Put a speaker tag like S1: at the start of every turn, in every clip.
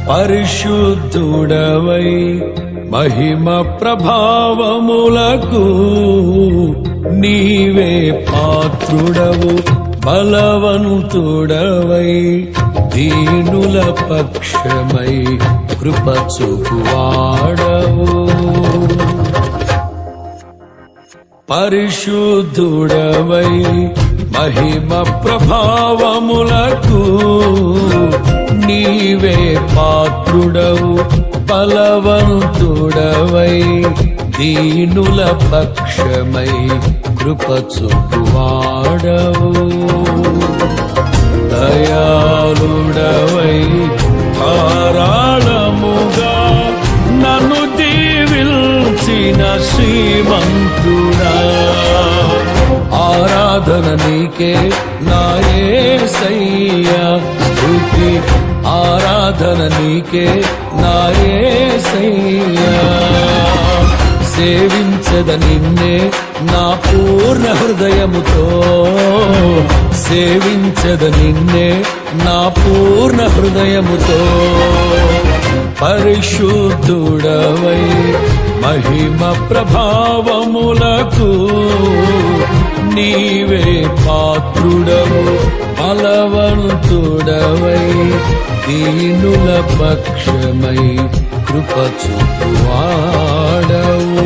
S1: పరిశుద్ధుడవై మహిమ ప్రభావములకు నీవే పాత్రుడవు బలవంతుడవై దీనుల పక్షమై కృప చూపువాడవు పరిశుద్ధుడవై మహిమ ప్రభావములకు నీవే పాత్రుడవు బలవంతుడవై దీనుల పక్షమై కృప చూపువాడవు దయాళుడవై ధారాళముగా నన్ను దీవిల్చిన శ్రీమంతుడా ఆరాధన నీకే నాయసయ్యా స్థుతి ఆరాధన నీకే నాయసయ్యా సేవించద నిన్నే నా పూర్ణ హృదయముతో సేవించద నిన్నే నా పూర్ణ హృదయముతో పరిశుద్ధుడవై మహిమ ప్రభావములకు నీవే పాత్రుడవు బలవంతుడవై దీనుల పక్షమై కృప చూపువాడవు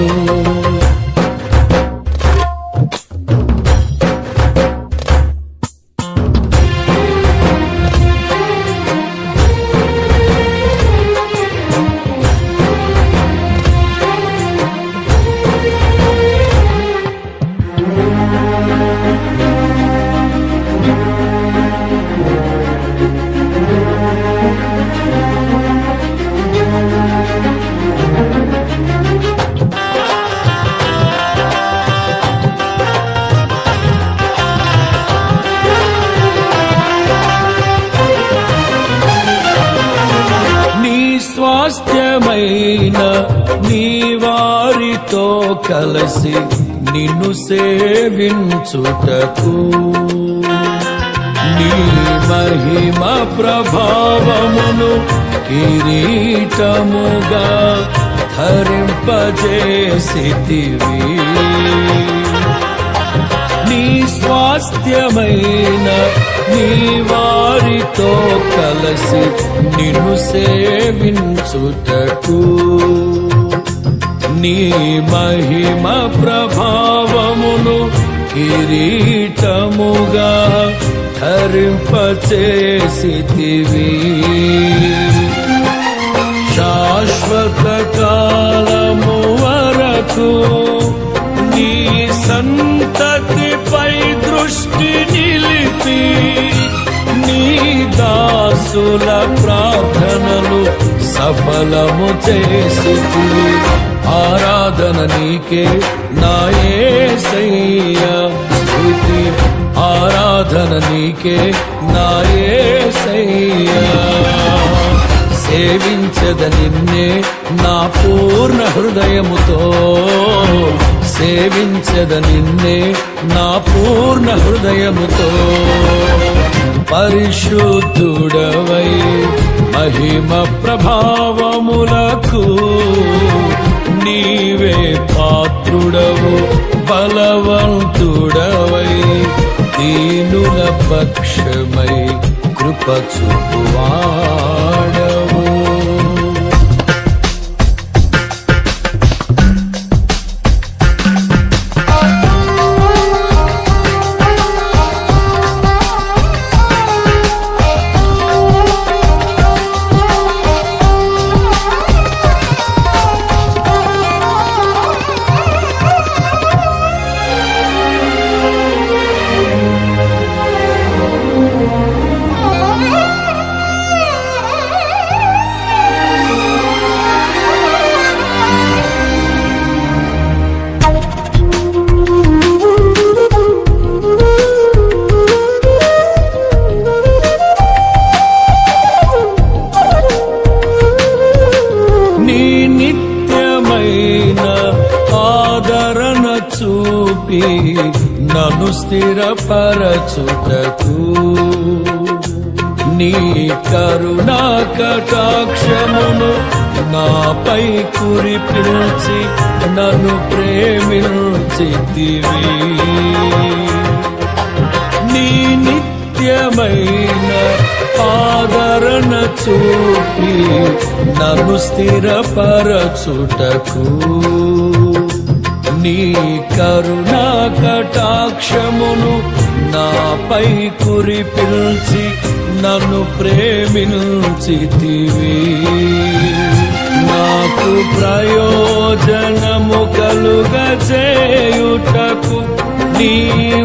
S1: నీ స్వాస్థ్యమైన నీ వారితో కలిసి నిన్ను సేవించుటకు నీ మహిమ ప్రభావమును కిరీటముగా ధరింపజేసితివి నీ స్వాస్థ్యమైన నీ వారితో కలసి నిన్ను సేవించుటకు నీ మహిమ ప్రభావమును కిరీటముగా ధరింపచేసితివి శాశ్వత కాలము వరకు నీ సంతతిపై దృష్టి నిలిపి నీ దాసుల ప్రార్థనలు సఫలము చేసి ఆరాధన నీకే నాయసయ్యా స్థుతి ఆరాధన నీకే నాయసయ్యా సేవించద నిన్నే నా పూర్ణ హృదయముతో సేవించద నిన్నే నా పూర్ణ హృదయముతో పరిశుద్ధుడవై మహిమ ప్రభావములకు నీవే పాత్రుడవు బలవంతుడవై దీనుల పక్షమై కృప చూపువాడవు నీ నిత్యమైన ఆదరణ చూపి నన్ను స్థిరపరచుటకు నీ కరుణా కటాక్షమును నాపై కురిపించి నన్ను ప్రేమించితివి నీ నిత్యమైన ఆదరణ చూపి నన్ను స్థిరపరచుటకు నీ కరుణా కటాక్షమును నాపై కురిపించి నన్ను ప్రేమించితివి నాకు ప్రయోజనము కలుగజేయుటకు నీ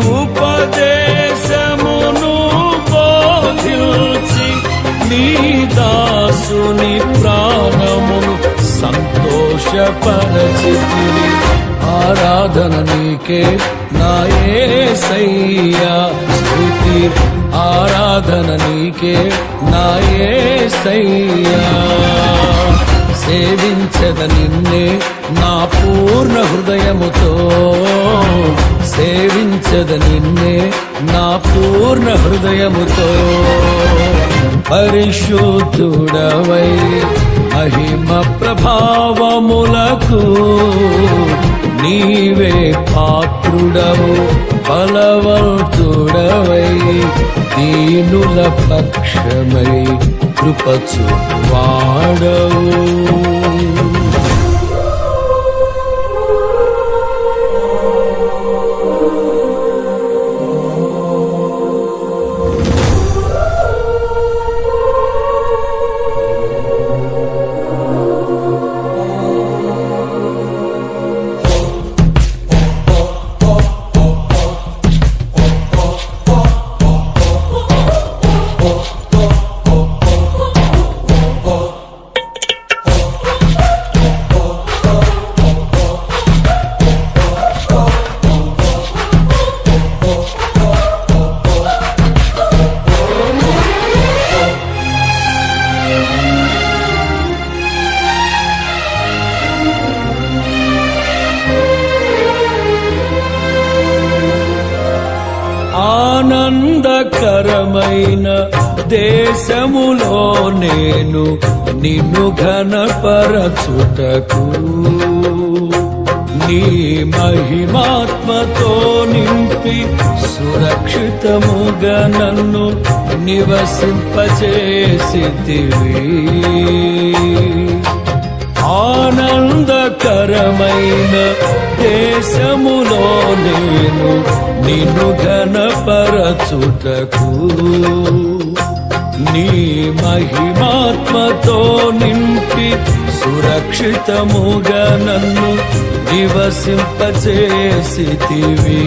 S1: ఉపదేశమును బోధించి నీ దాసుని ప్రాణమును సంతోషపరచితివి ఆరాధన నీకే నా యేసయ్యా స్తుతి ఆరాధన నీకే నా యేసయ్యా సేవించద నిన్నే నా పూర్ణ హృదయముతో సేవించద నిన్నే నా పూర్ణ హృదయముతో పరిశుద్ధుడవై మహిమ ప్రభావములకు నీవే పాత్రుడవు బలవంతుడవై దీనుల పక్షమై కృపచు వాడవు ఆనందకరమైన దేశములో నేను నిన్ను ఘనపరచుటకు నీ మహిమాత్మతో నింపి సురక్షితముగా నన్ను నివసింపచేసితివి ఆనందకరమైన దేశములో నేను నిన్ను ఘనపరచుటకు నీ మహిమాత్మతో నింపి సురక్షితముగా నన్ను నివసింపచేసితివి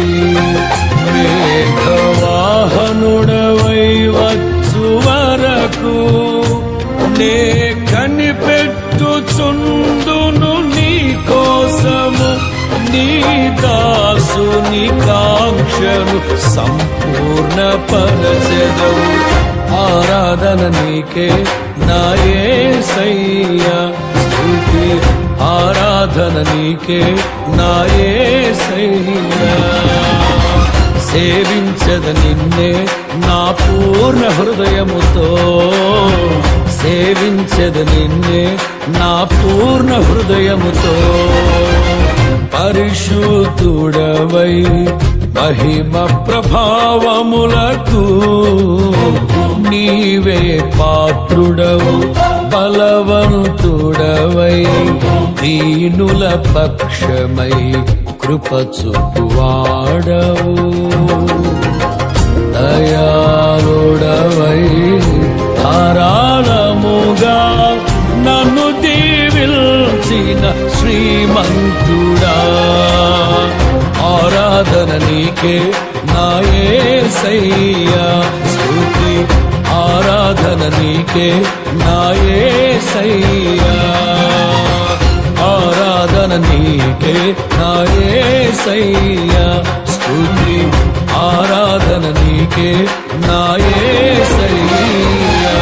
S1: మేఘవాహనుడవై వచ్చు వరకు నే కనిపెట్టుచుందును నీ కోసము నీ దాసుని కాంక్షను సంపూర్ణ పరచెదవు ఆరాధన నీకే నా యేసయ్యా స్తుతి ఆరాధన నీకే నా యేసయ్యా సేవించద నిన్నే నా పూర్ణ హృదయముతో సేవించద నిన్నే నా పూర్ణ హృదయముతో పరిశుద్ధుడవై మహిమ ప్రభావములకు నీవే పాత్రుడవు బలవంతుడవై దీనుల పక్షమై కృపచువాడవు దయాళుడవై ధారాళముగా నన్ను దీవిల్చిన శ్రీమంతుడా ఆరాధన నీకే నాయసయ్యా స్తుతి ఆరాధన నీకే నాయసయ్యా ఆరాధన నీకే నాయసయ్యా స్తుతి ఆరాధన నీకే నాయసయ్యా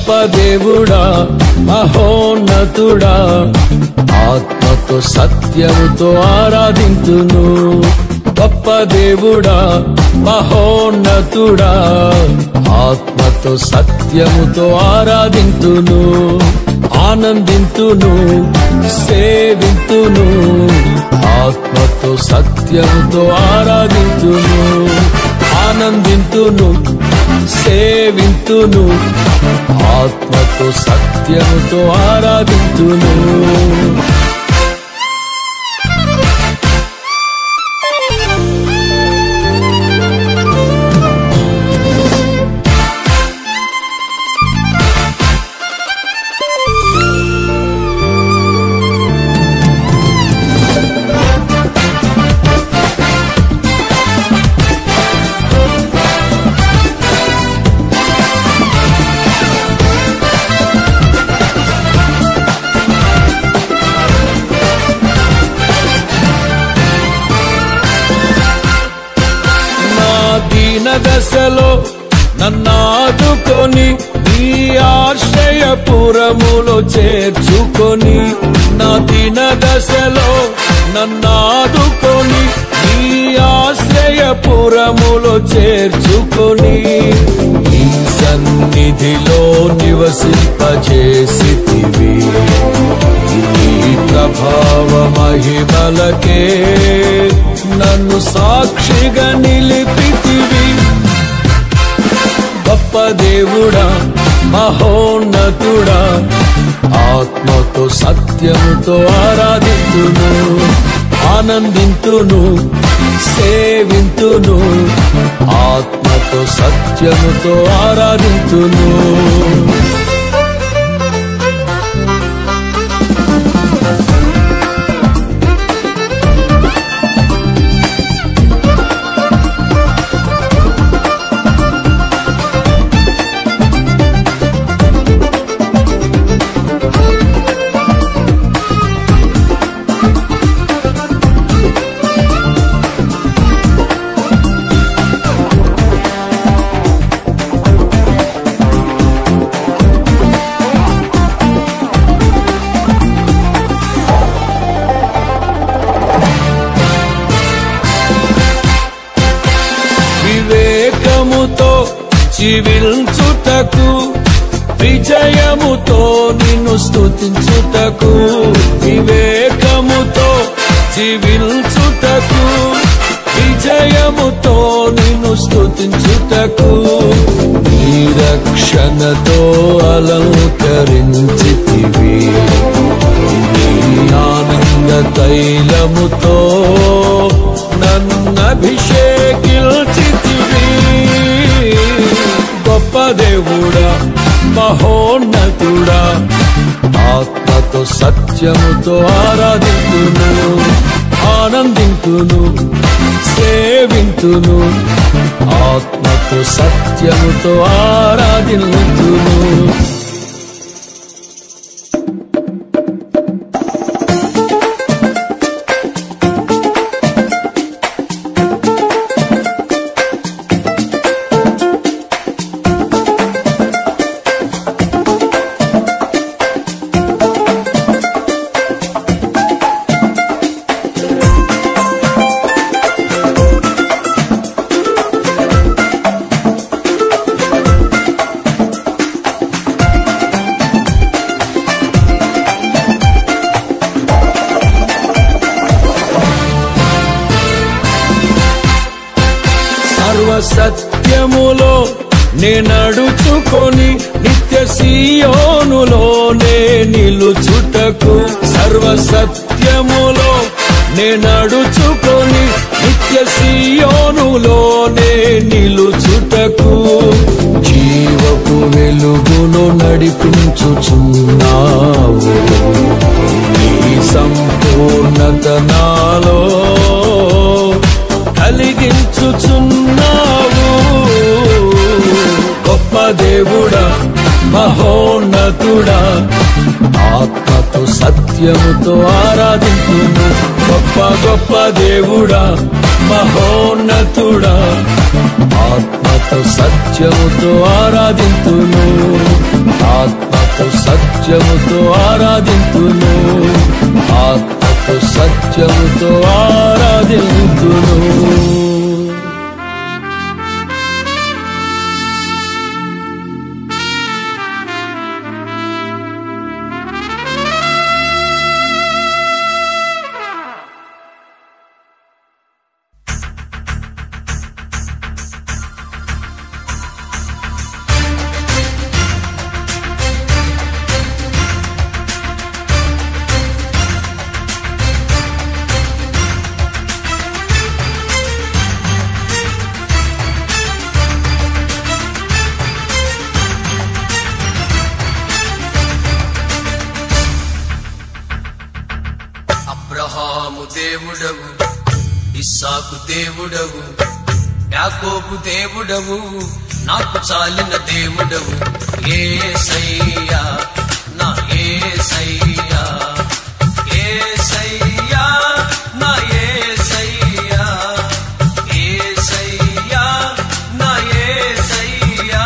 S1: గొప్ప దేవుడా మహోన్నతుడా ఆత్మతో సత్యముతో ఆరాధింతును గొప్ప దేవుడా మహోన్నతుడా ఆత్మతో సత్యముతో ఆరాధింతును ఆనందింతును సేవింతును ఆత్మతో సత్యముతో ఆరాధింతును ఆనందింతును సేవింతును ఆత్మతో సత్యముతో ఆరాధింతును నా దీన దశలో నన్నాదుకొని నీ ఆశ్రయపురములో చేర్చుకొని నా దీన దశలో నన్నాదుకొని నీ ఆశ్రయపురములో చేర్చుకొని ఈ సన్నిధిలో నివసింపచేసితివి నీ ప్రభావ మహిమలకే నన్ను సాక్షిగా నిలిపితివి గొప్ప దేవుడా మహోన్నతుడా ఆత్మతో సత్యముతో ఆరాధింతును ఆనందింతును సేవింతును ఆత్మతో సత్యముతో ఆరాధింతును వివేకముతో జీవించుటకు విజయముతో నిన్ను స్తుతించుటకు వివేకముతో జీవించుటకు విజయముతో నిన్ను స్తుతించుటకు నీ రక్షణతో అలంకరించితివి నీ ఆనంద తైలముతో నన్నభిషేకిల్చితివి గొప్ప దేవుడా మహోన్నతుడా ఆత్మతో సత్యముతో ఆరాధింతును ఆనందింతును సేవింతును ఆత్మతో సత్యముతో ఆరాధింతును సర్వసత్యములో నేనడుచుకొని నిత్య సీయోనులోనే నిలుచుటకు సర్వసత్యములో నేనడుచుకొని నిత్య సీయోనులోనే నిలుచుటకు జీవపు వెలుగులో నడిపించుచున్నావు నీ సంపూర్ణత నాలో కలిగించుచున్నావు గొప్ప దేవుడా మహోన్నత మహోన్నతుడా ఆత్మతో సత్యముతో ఆరాధించును గొప్ప గొప్ప దేవుడా మహోన్నతుడా ఆత్మతో సత్యముతో ఆరాధింతును ఆత్మతో సత్యముతో ఆరాధింతును ఆత్మతో సత్యముతో ఆరాధింతును
S2: అబ్రహాము దేవుడవు ఇస్సాకు దేవుడవు యాకోబు దేవుడవు నాకు చాలిన దేవుడవు ఏ సయ్యా నా ఏ సయ్యా ఏ సయ్యా నా ఏ సయ్యా ఏ సయ్యా నా ఏ సయ్యా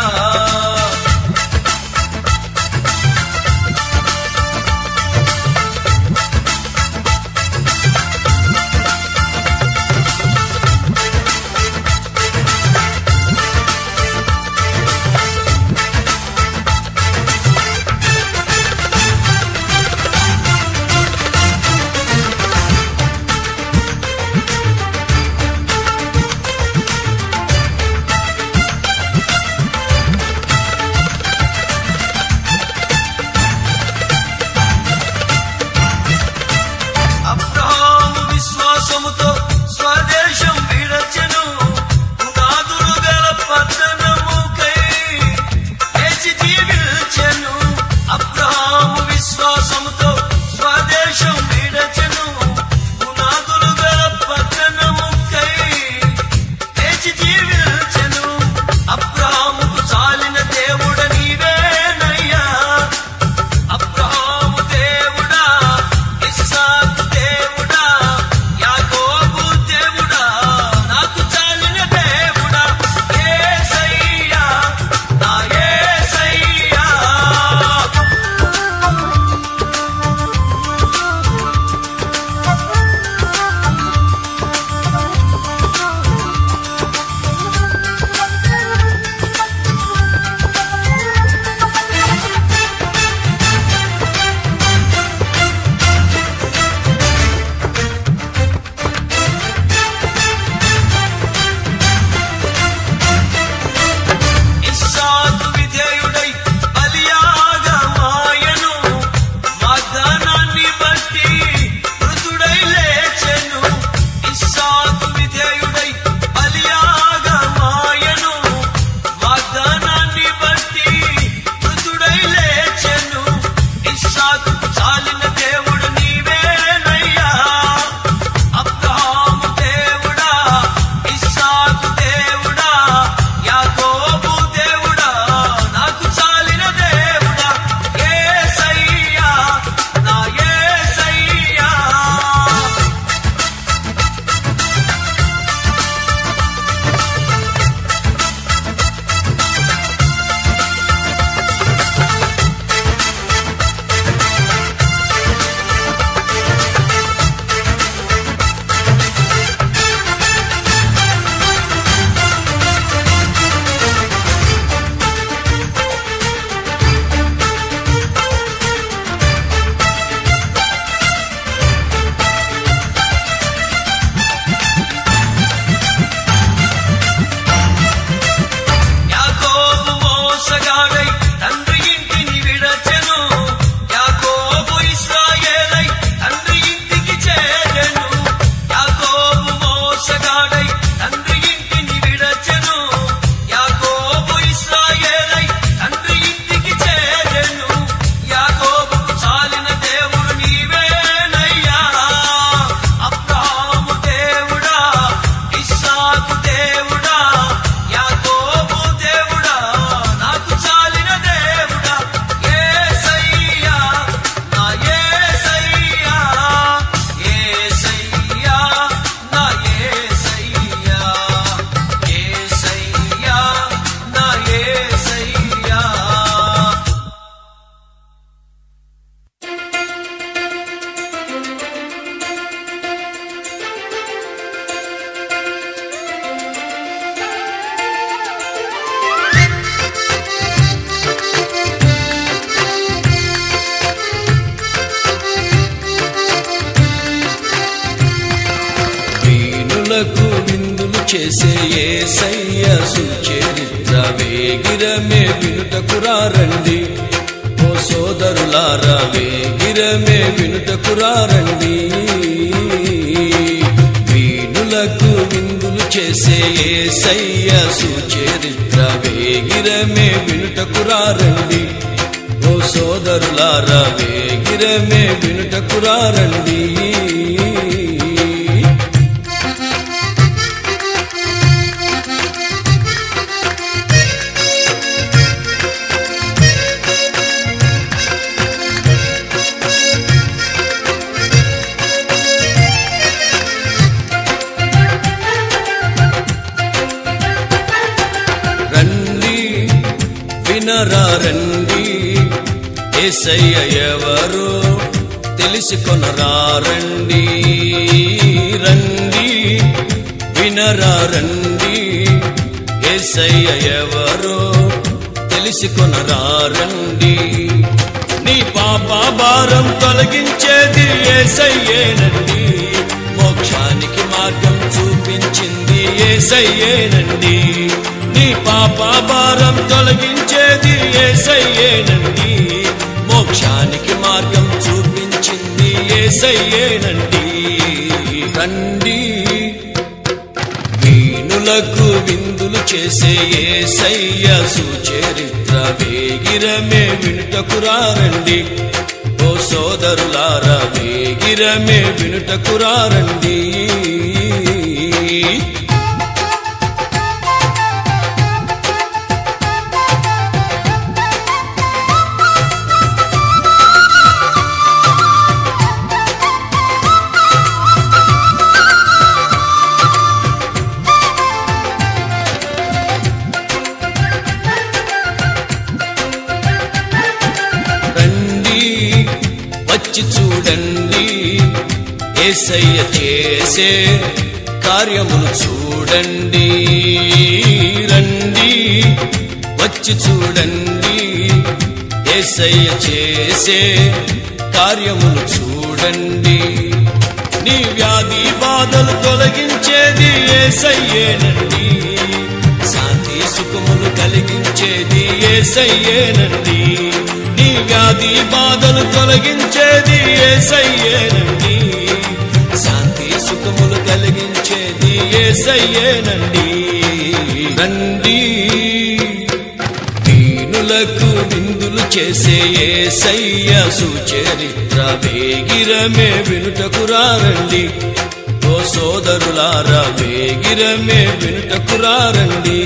S1: ఏసయ్య సుచరిత్ర వేగిరమే వినుటకురారండి ఓ సోదరులారా వేగిరమే వినుటకురారండి వీణులకు విందులు చేసే ఏసయ్య సుచరిత్ర వేగిరమే వినుటకురారండి ఓ సోదరులారా వేగిరమే వినుటకురారండి రండి వినరా రండి ఏసయ్య ఎవరు తెలుసుకొనరా రండి రండి వినరా రండి ఏసయ్య ఎవరు తెలుసుకొనరా రండి నీ పాప భారం తొలగించేది ఏసయ్యేనండి మోక్షానికి మార్గం చూపించింది ఏసయ్యేనండి నీ పాప భారం తొలగించేది ఏసయ్యేనండి మోక్షానికి మార్గం చూపించింది ఏసయ్యేనండి రండి వీణులకు విందులు చేసే ఏసయ్య సుచరిత్ర వేగిరమే వినుటకురారండి ఓ సోదరులారా వేగిరమే వినుటకురారండి రండి వచ్చి చూడండి ఏసయ్య చేసే కార్యములు చూడండి రండి వచ్చి చూడండి ఏసయ్య చేసే కార్యములు చూడండి నీ వ్యాధి బాధలు తొలగించేది ఏసయ్యేనండి శాంతి సుఖములు కలిగించేది ఏసయ్యేనండి నీ వ్యాధి బాధలు తొలగించేది ఏసయ్యేనండి శాంతి సుఖములు కలిగించేది ఏసయ్యేనండి రండి దీనులకు విందులు చేసే ఏసయ్య సుచరిత్ర వేగిరమే వినుటకురారండి ఓ సోదరులారా వేగిరమే వినుటకురారండి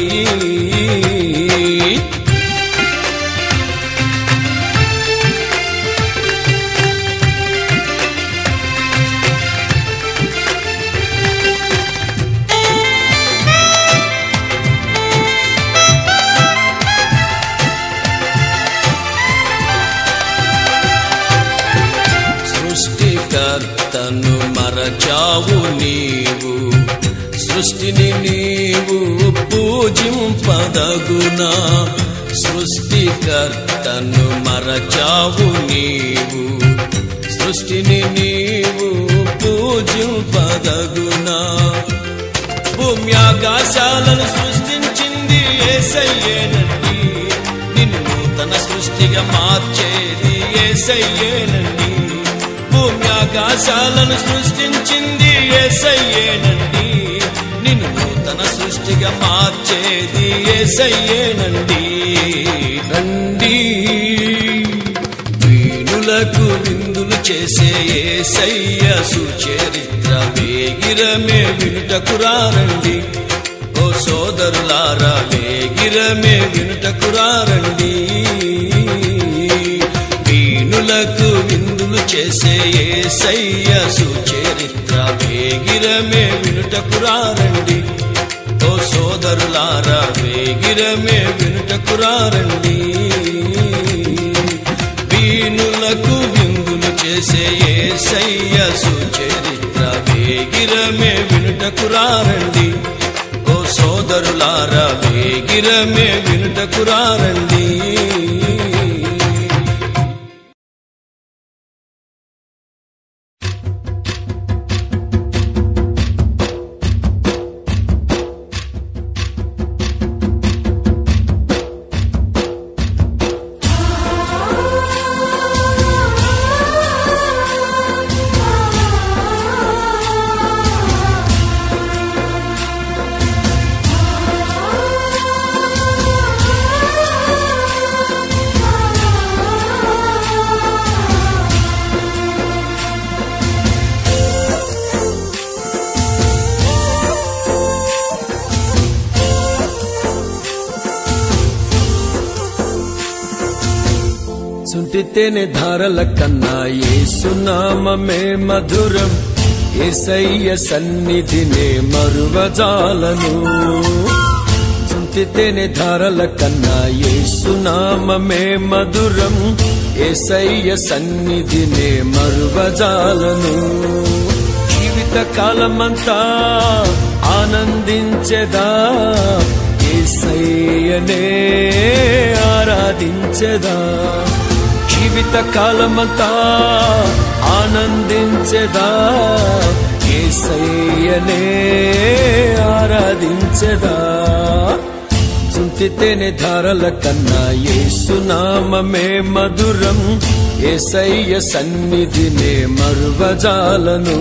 S1: సృష్టికర్తను మరచావు నీవు సృష్టిని నీవు పూజింపదగునా సృష్టికర్తను మరచావు నీవు సృష్టిని నీవు పూజింపదగునా భూమి ఆకాశాలను సృష్టించింది ఏసయ్యేనండి నిన్ను నూతన సృష్టిగా మార్చేది ఏసయ్యేనండి భూమి ఆకాశాలను సృష్టించింది ఏసయ్యేనండి నిన్ను నూతన సృష్టిగా మార్చేది ఏసయ్యేనండి రండి వీణులకు విందులు చేసే ఏసయ్య సుచరిత్ర వేగిరమే వినుటకురారండి ఓ సోదరులారా వేగిరమే వినుటకురారండి వీణులకు విందులు చేసే ఏసయ్య సుచరిత్ర వేగిరమే వినుటకురారండి ఓ సోదరులారా వేగిరమే వినుటకురారండి వీణులకు విందులు చేసే ఏసయ్య సుచరిత్ర వేగిరమే వినుటకురారండి ఓ సోదరులారా వేగిరమే వినుటకురారండి సుంటితేనే ధారల కన్నా ఏసునామమే మధురం ఏసయ్య సన్నిధినే మరువజాలను సుంటితేనే ధారల కన్నా ఏసునామమే మధురం ఏసయ్య సన్నిధినే మరువజాలను జీవిత కాలమంతా ఆనందించెదా ఏసయ్యనే ఆరాధించెదా జీవిత కాలమంతా ఆనందించెదా ఏసయ్యనే ఆరాధించెదా చుంటితేనే ధారల కన్నా ఏసునామమే మధురం ఏసయ్య సన్నిధినే మరువజాలను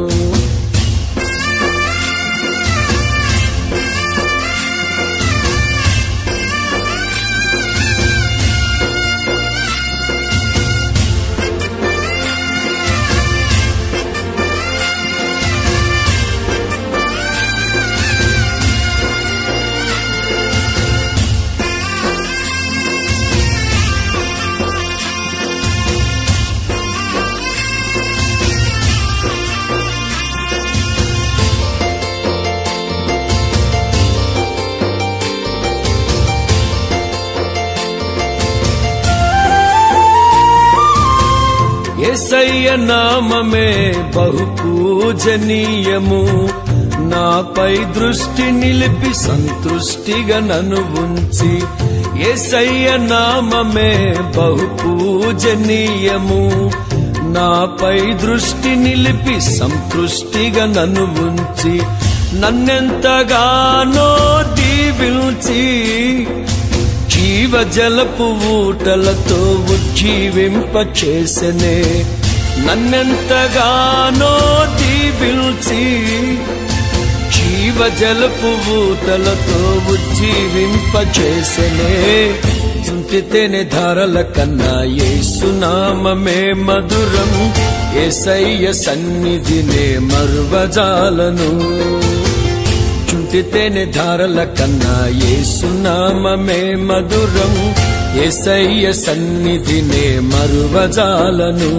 S1: ఏసయ్య నామమే బహు పూజనీయము నాపై దృష్టి నిలిపి సంతృష్టిగా నన్ను ఉంచి ఏసయ్య నామమే బహు పూజనీయము నాపై దృష్టి నిలిపి సంతృష్టిగా నన్ను ఉంచి నన్నెంతగానో దీవిల్చి జీవ జలపు ఊటలతో ఉజ్జీవింప చేసనే నన్నెంతగానో దీవిల్చి జీవ జలపు ఊటలతో ఉజ్జీవింప చేసనే చుంటితేనే ధారల కన్నా ఏసునామమే మధురం ఏసయ్య సన్నిధినే మరువజాలను చుంటితేనే ధారల కన్నా ఏసునామమే మధురం ఏసయ్య సన్నిధినే మరువజాలను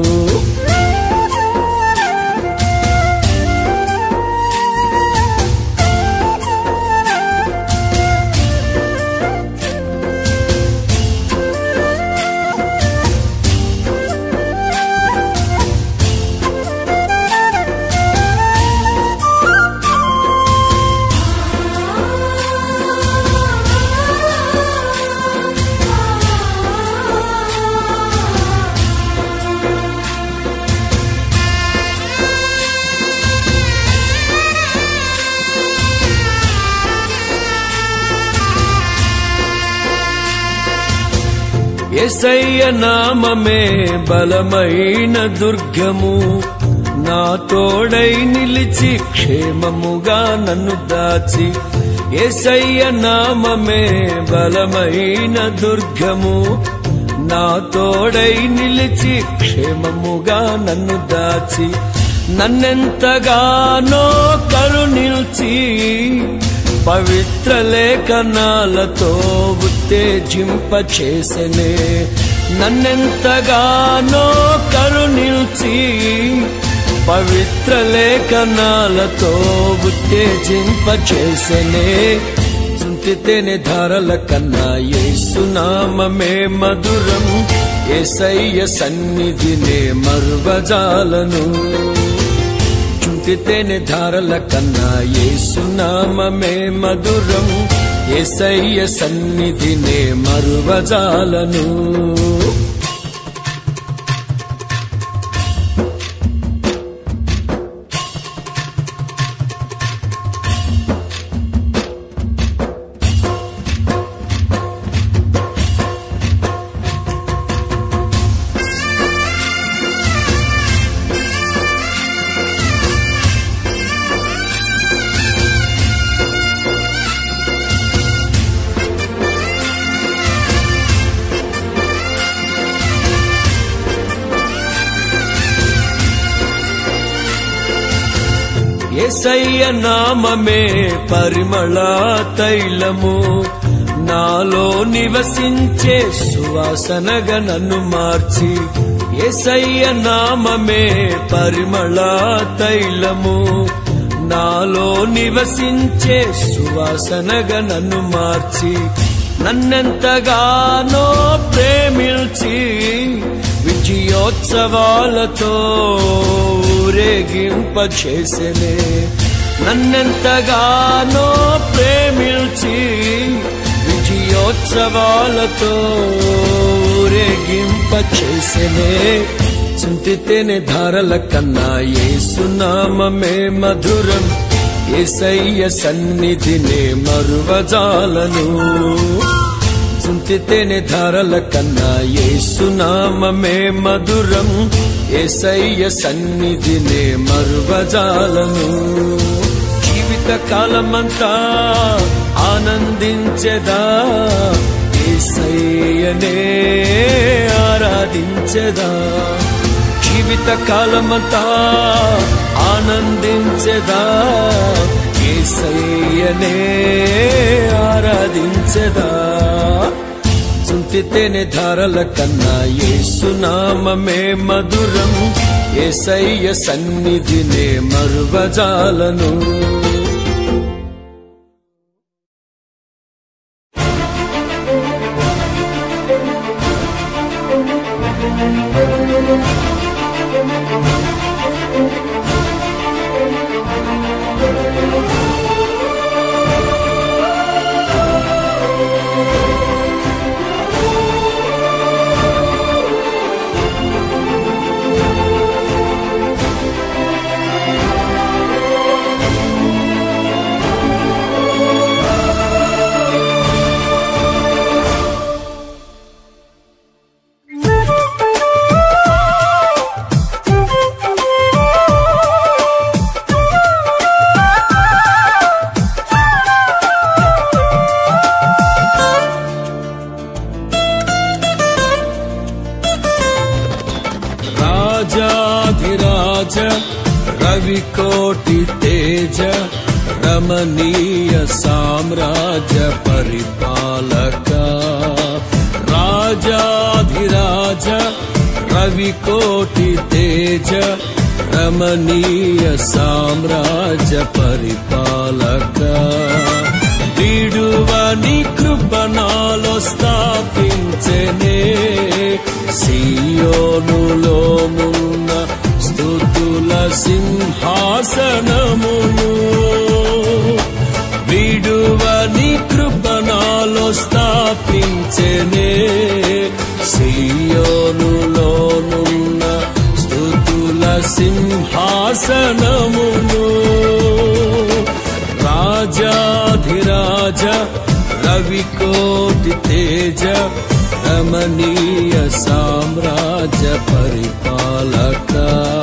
S1: ఎసయ్య నామమే బలమైన దుర్గము నా తోడై నిలిచి క్షేమముగా నన్ను దాచి ఎసయ్య నామమే బలమైన దుర్గము నా తోడై నిలిచి క్షేమముగా నన్ను దాచి నన్నెంతగానో కరుణిల్చి పవిత్ర లేఖనాలతో ఉత్తేజింప చేసనే నన్నెంతగానో కరుణిల్చి పవిత్ర లేఖనాలతో ఉత్తేజింప చేసనే చుంటితేనే ధారల కన్నా ఏసునామమే మధురం ఏసయ్య సన్నిధినే మరువజాలను చుంటితేనే ధారల కన్నా ఏసునామమే మధురం ఏసయ్య సన్నిధినే మరువజాలను ఏసయ్య నామమే పరిమళ తైలము నాలో నివసించే సువాసనగా నన్ను మార్చి ఎసయ్య నామమే పరిమళ తైలము నాలో నివసించే సువాసనగా నన్ను మార్చి నన్నెంతగానో ప్రేమిల్చి విజయోత్సవాలతో ఊరేగింపచేసెనే నన్నెంతగానో ప్రేమిల్చి విజయోత్సవాలతో ఊరేగింపచేసెనే చింతితేనే ధారల కన్నా ఏసునామమే మధురం ఏసయ్య సన్నిధినే మరువజాలను చింతితేనే ధారల కన్నా ఏసునామమే మధురం ఏసయ్య సన్నిధినే మరువజాలను జీవిత కాలమంతా ఆనందించెదా ఏసయ్యనే ఆరాధించెదా జీవిత కాలమంతా ఆనందించెదా ఏసయ్యనే ఆరాధించెదా చుంటితేనే ధారల కన్నా ఏసునామమే మధురం ఏసయ్య సన్నిధినే మరువజాలను రాజాధిరాజ రవికోటి తేజ రమణీయ సామ్రాజ్య పరిపాలక రాజాధిరాజ రవికోటి తేజ రమణీయ సామ్రాజ్య పరిపాలక విడువని కృపణాలో స్థాపించనే సియోనులో మున్న స్థుతుల సింహాసనమును విడువని కృపణాలో స్థాపించనే సియోనులో నున్న స్థుతుల సింహాసనమును రాజాధిరాజ రవికోటి తేజ రమణీయ సామ్రాజ్య పరిపాలక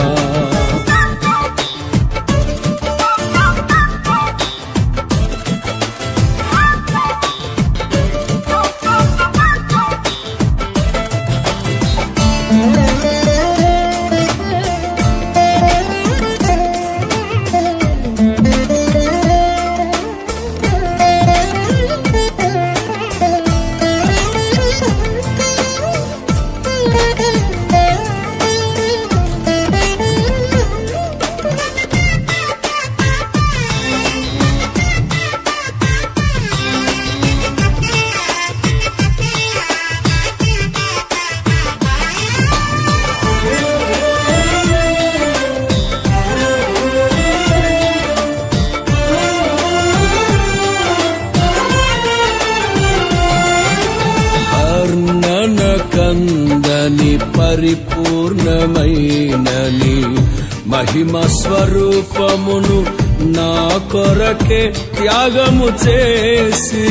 S1: వర్ణన కందని పరిపూర్ణమైనని మహిమ స్వరూపమును నా కొరకే త్యాగము చేసి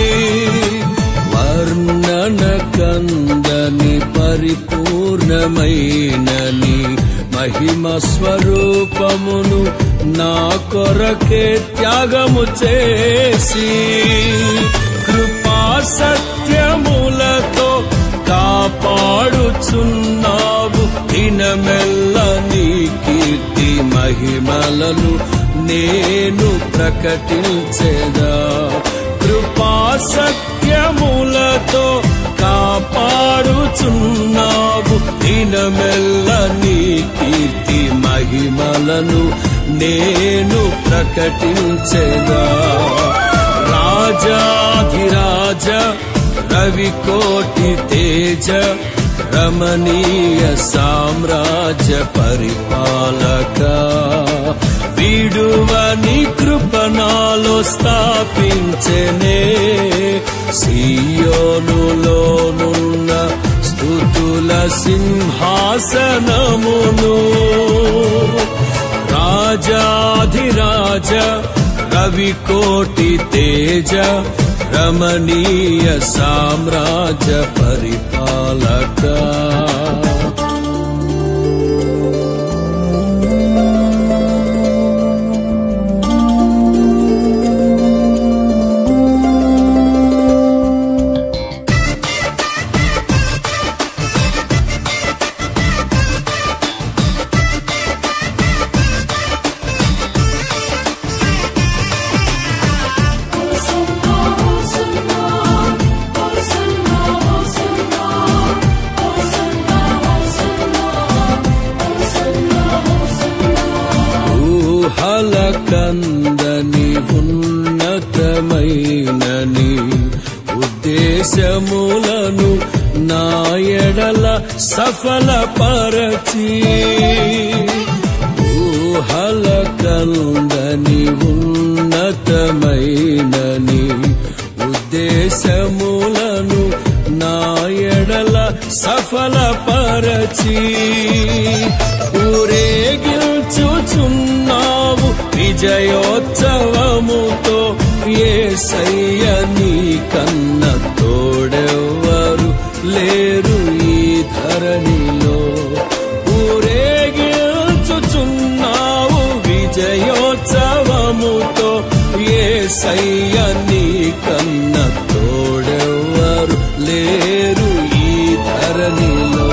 S1: వర్ణన కందని పరిపూర్ణమైనని మహిమ స్వరూపమును నా కొరకే త్యాగము చేసి కృపా సత్యములతో కాపాడుచున్నావు దినమెల్ల నీ కీర్తి మహిమలను నేను ప్రకటించెదా కృపా సత్య కృపతో కాపాడుచున్నావు దినమెల్ల నీ కీర్తి మహిమలను నేను ప్రకటించెదా రాజాధిరాజ రవికోటి తేజ రమణీయ సామ్రాజ్య పరిపాలక విడువని కృపణాలో స్థాపించనే సియోనులోనున్న స్థుతుల సింహాసనమును రాజాధిరాజ రవికోటి తేజ రమణీయ సామ్రాజ్య పరిపాలక ఊహల కందని ఉన్నతమైనని ఉద్దేశములను నాయడల సఫలపరచి ఊహల కందని ఉన్నతమైనని ఉద్దేశములను నాయడల సఫలపరచి ఊరేగిల్చుచున్నావు విజయోత్సవముతో ఏ నీ కన్న తోడెవ్వరు లేరు ఈ ధరణిలో ఊరేగిల్చుచున్నావు విజయోత్సవముతో ఏ నీ కన్న తోడెవ్వరు లేరు ఈ ధరణిలో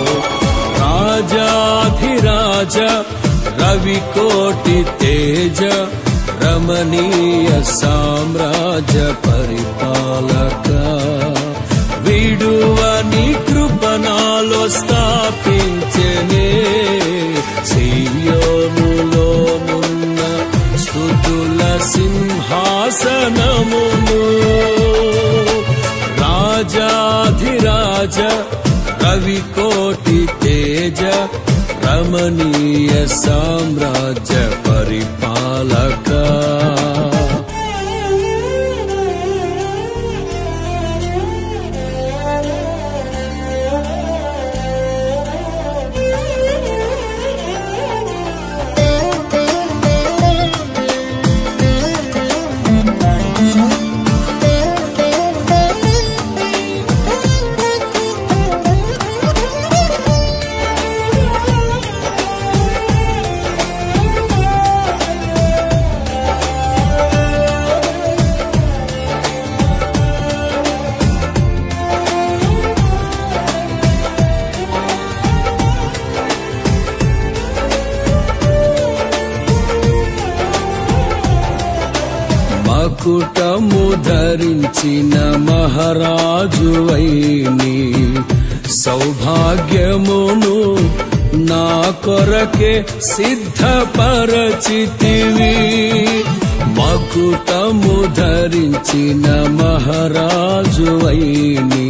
S1: రాజాధిరాజ రవికోటి తేజ రమణీయ సామ్రాజ్య పరిపాలక విడువని కృపణాలో స్థాపించనే సియోనులోనున్న స్థుతుల సింహాసనమును రాజాధిరాజ రవికోటి తేజ రమణీయ సామ్రాజ్య పరిపాలక మకుటము ధరించిన మహారాజువైని సౌభాగ్యమును నా కొరకే సిద్ధపరచితివి మకుటము ధరించిన మహారాజువైని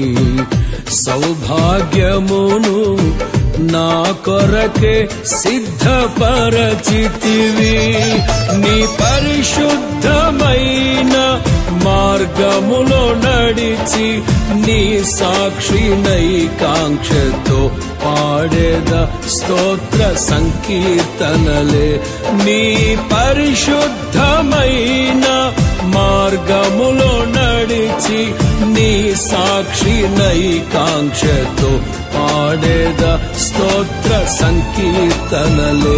S1: సౌభాగ్యమును నా కొరకే సిద్ధపరచితివి నీ పరిశుద్ధమైన మార్గములో నడిచి నీ సాక్షినై కాంక్షతో పాడేద స్తోత్ర సంకీర్తనలే నీ పరిశుద్ధమైన మార్గములో నడిచి నీ సాక్షినై కాంక్షతో పాడేద స్తోత్ర సంకీర్తనలే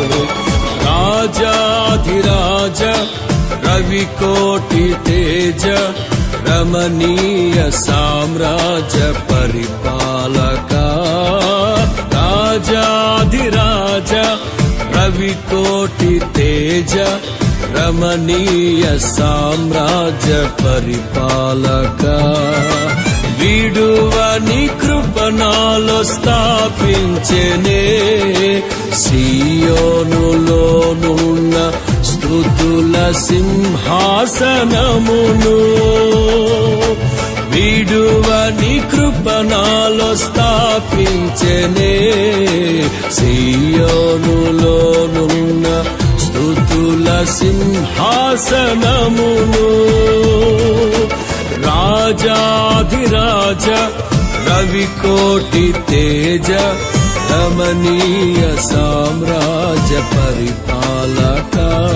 S1: రాజాధిరాజ రవికోటి తేజ రమణీయ సామ్రాజ్య పరిపాలక రాజాధిరాజ రవికోటి తేజ రమణీయ సామ్రాజ్య పరిపాలక వీడువని కృపణాలో స్థాపించనే సియోనులోనున్న స్థుతుల సింహాసనమును వీడువని కృపణాలో స్థాపించనే సియోనులోనున్న స్థుతుల సింహాసనమును రాజాధిరాజ రవికోటి తేజ రమణీయ సామ్రాజ్య పరిపాలక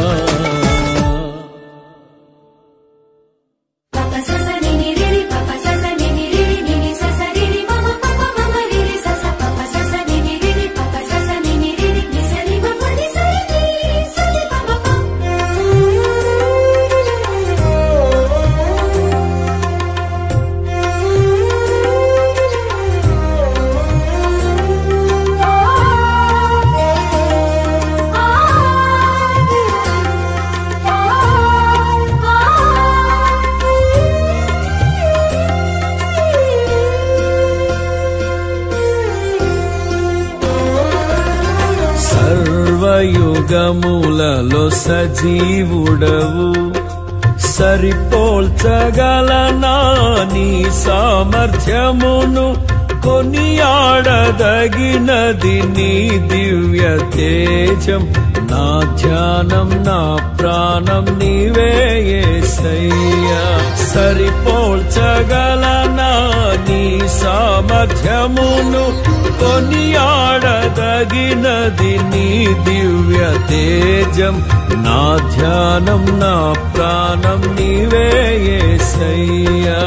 S3: Papa sasa nini riri, papa sasa nini riri, nini sasa riri, mama papa mama riri sasa, papa sasa nini riri, papa sasa nini riri, ni sari mama ni sari ni sari papa
S1: సర్వయుగములలో సజీవుడవు సరిపోల్చగలనా నీ సామర్థ్యమును కొనియాడదగినది నీ దివ్య తేజం నా ధ్యానం నా ప్రాణం నీవే యేసయ్యా సరిపోల్చగలనా నీ సామర్థ్యమును కొనియాడదగినది నీ దివ్య తేజం నా ధ్యానం నా ప్రాణం నీవే యేసయ్యా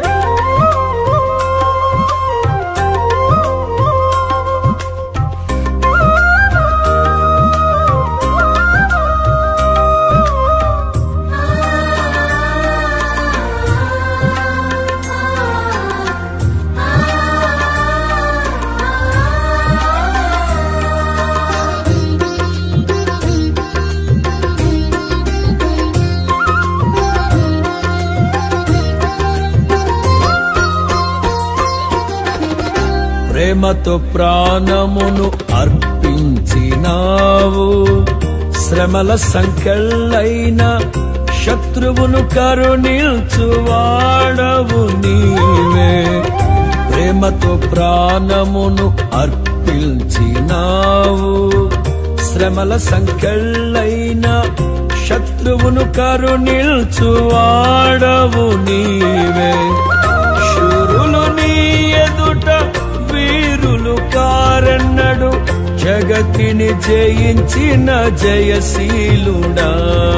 S1: ప్రేమతో ప్రాణమును అర్పించినావు శ్రమల సంఖ్యలైన శత్రువును కరుణిల్చువాడవు నీవే ప్రేమతో ప్రాణమును అర్పించినావు శ్రమల సంఖ్యలైన శత్రువును కరుణిల్చువాడవు నీవే శూరులు నీ ఎదుట వీరులు కారన్నడు జగతిని జయించిన జయశీలుడా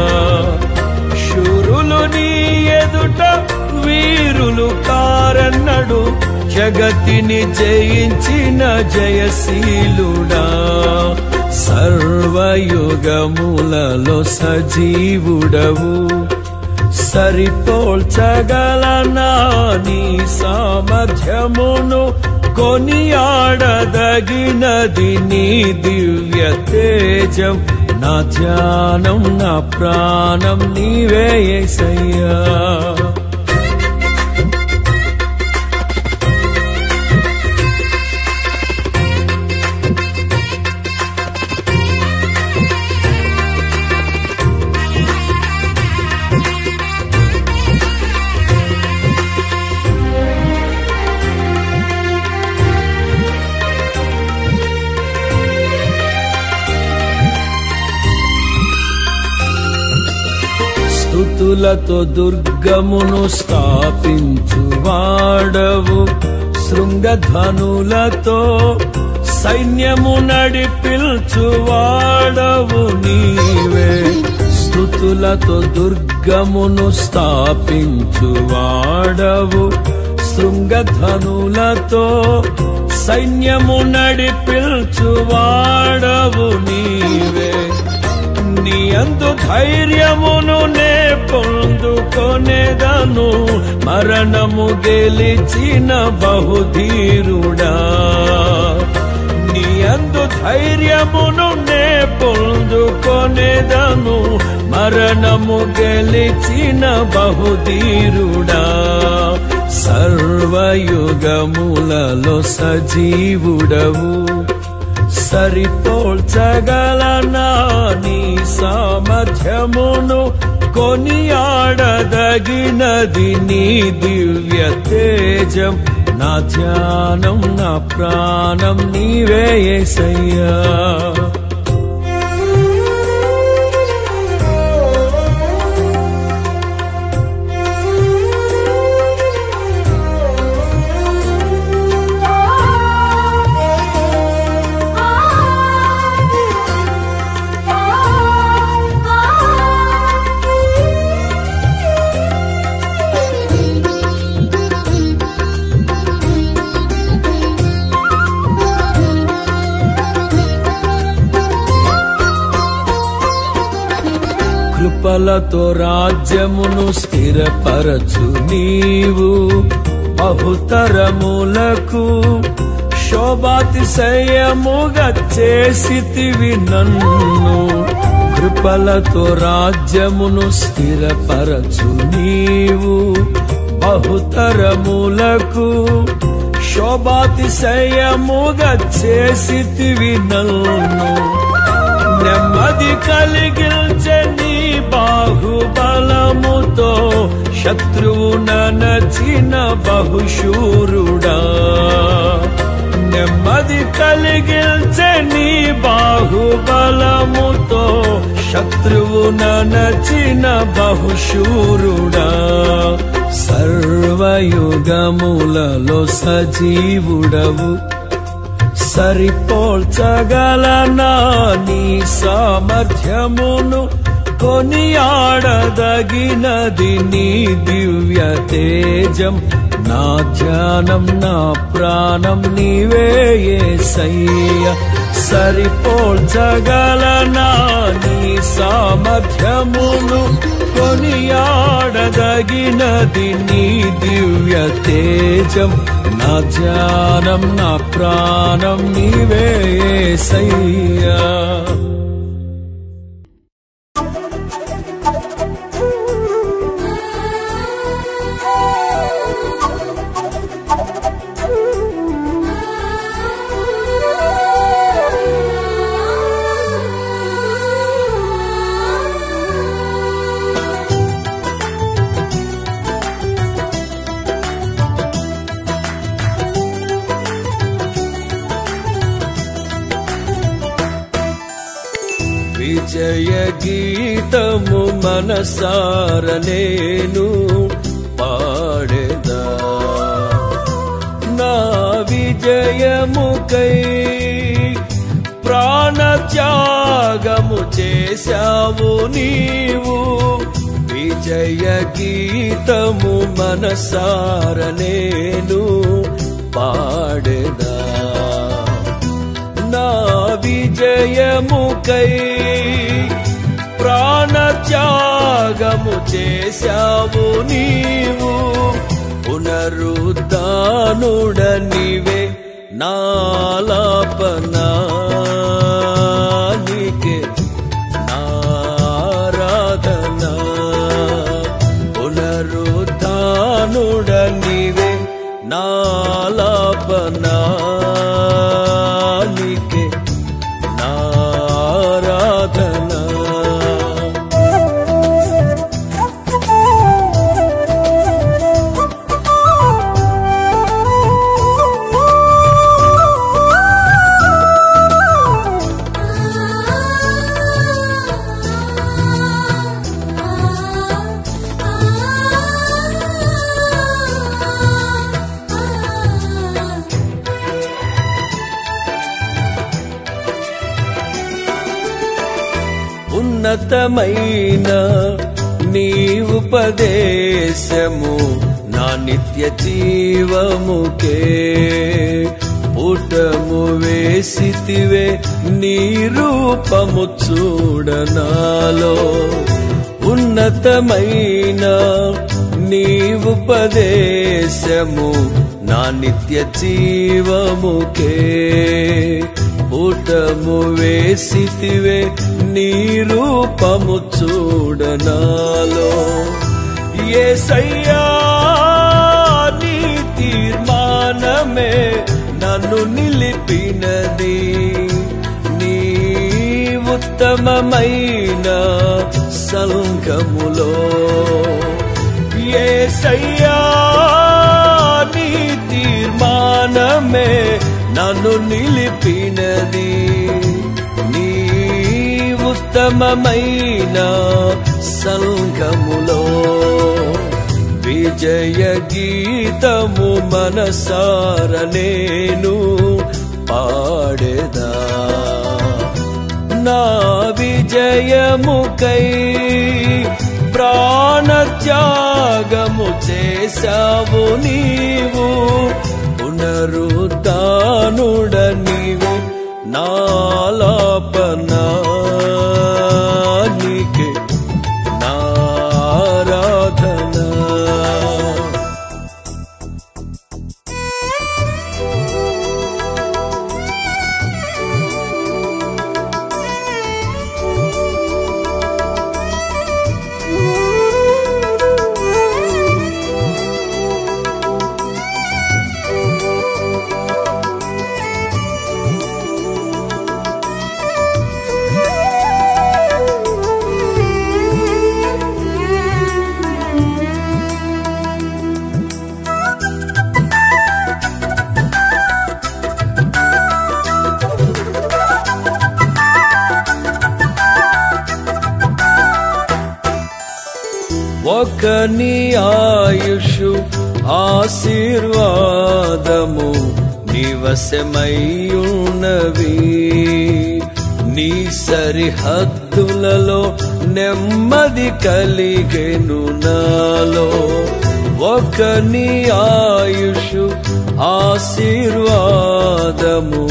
S1: శూరులు నీ ఎదుట వీరులు కారన్నడు జగతిని జయించిన జయశీలుడా సర్వయుగములలో సజీవుడవు సరిపోల్చగలనా నీ సామర్థ్యమును కొనియాడదగినది నీ దివ్య తేజం నా ధ్యానం నా ప్రాణం నీవే యేసయ్యా స్థుతులతో దుర్గమును స్థాపించువాడవు శృంగధ్వనులతో సైన్యము నడిపిల్చువాడవు నీవే స్థుతులతో దుర్గమును స్థాపించువాడవు శృంగధ్వనులతో సైన్యము నడిపిల్చువాడవు నీవే నీ అందు ధైర్యమును నే పొందుకొనేదను మరణము గెలిచిన బహుధీరుడా నీ అందు ధైర్యమును నే పొందుకొనేదను మరణము గెలిచిన బహుధీరుడా సర్వయుగములలో సజీవుడవు సరిపోల్చగలనా నీ సామర్థ్యమును కొనియాడదగినది నీ దివ్య తేజం నా ధ్యానం నా ప్రాణం నీవే యేసయ్యా కృపలతో రాజ్యమును స్థిరపరచు నీవు బహుతరములకు శోభాతిశయముగా చేసితివి నన్ను కృపలతో రాజ్యమును స్థిరపరచు నీవు బహుతరములకు శోభాతిశయముగా చేసితివి నన్ను నెమ్మది కలిగిల్చే నీ బాహుబలముతో శత్రువు నచిన బహుశూరుడా నెమ్మది కలిగిల్చే నీ బాహుబలముతో శత్రువు నచిన బహుశూరుడా సర్వయుగములలో సజీవుడవు సరిపోల్చగలనా నీ సామర్థ్యమును కొనియాడదగినది నీ దివ్య తేజం నా ధ్యానం నా ప్రాణం నీవే యేసయ్య సరిపోల్చగలనా నీ సామర్థ్యమును కొనియాడదగినది నీ దివ్య తేజం నా ధ్యానం నా ప్రాణం నీవే యేసయ్యా విజయ గీతము మనసార నేను పాడేదా నా విజయముకై ప్రాణత్యాగము చేశావు నీవు విజయ గీతము మనసార నేను పాడేదా నా విజయముకై ప్రాణత్యాగము చేశావు నీవు పునరుద్ధానుడ నీవే నాలాపనా నీకే నారాధనా పునరుద్ధానుడ నీవే నాలాపనా నీకే నారాధనా ఉన్నతమైన నీ ఉపదేశము నా నిత్య జీవముకే పుటము వేసితివే నీ రూపము చూడనాలో ఉన్నతమైన నీ ఉపదేశము నా నిత్య జీవముకే పుటము వేసితివే నీ రూపము చూడనాలో ఏసయ్యా నీ ప్రాణత్యాగమే నన్ను నిలిపినది నీ ఉత్తమమైన సంఘములో ఏసయ్యా నీ తీర్మానమే నన్ను నిలిపినది నీ ఉత్తమమైన సంఘములో విజయ గీతము మనసార నేను పాడేదా నా విజయముకై ప్రాణత్యాగము చేశావు నీవు పునరుద్ధానుడ నీవు నాలాపనా నీకే నారాధనా ఒక నీ ఆయుషు ఆశీర్వాదము నివసమయ్యున్నవి నీ సరిహద్దులలో నెమ్మది కలిగెను నాలో ఒక నీ ఆయుషు ఆశీర్వాదము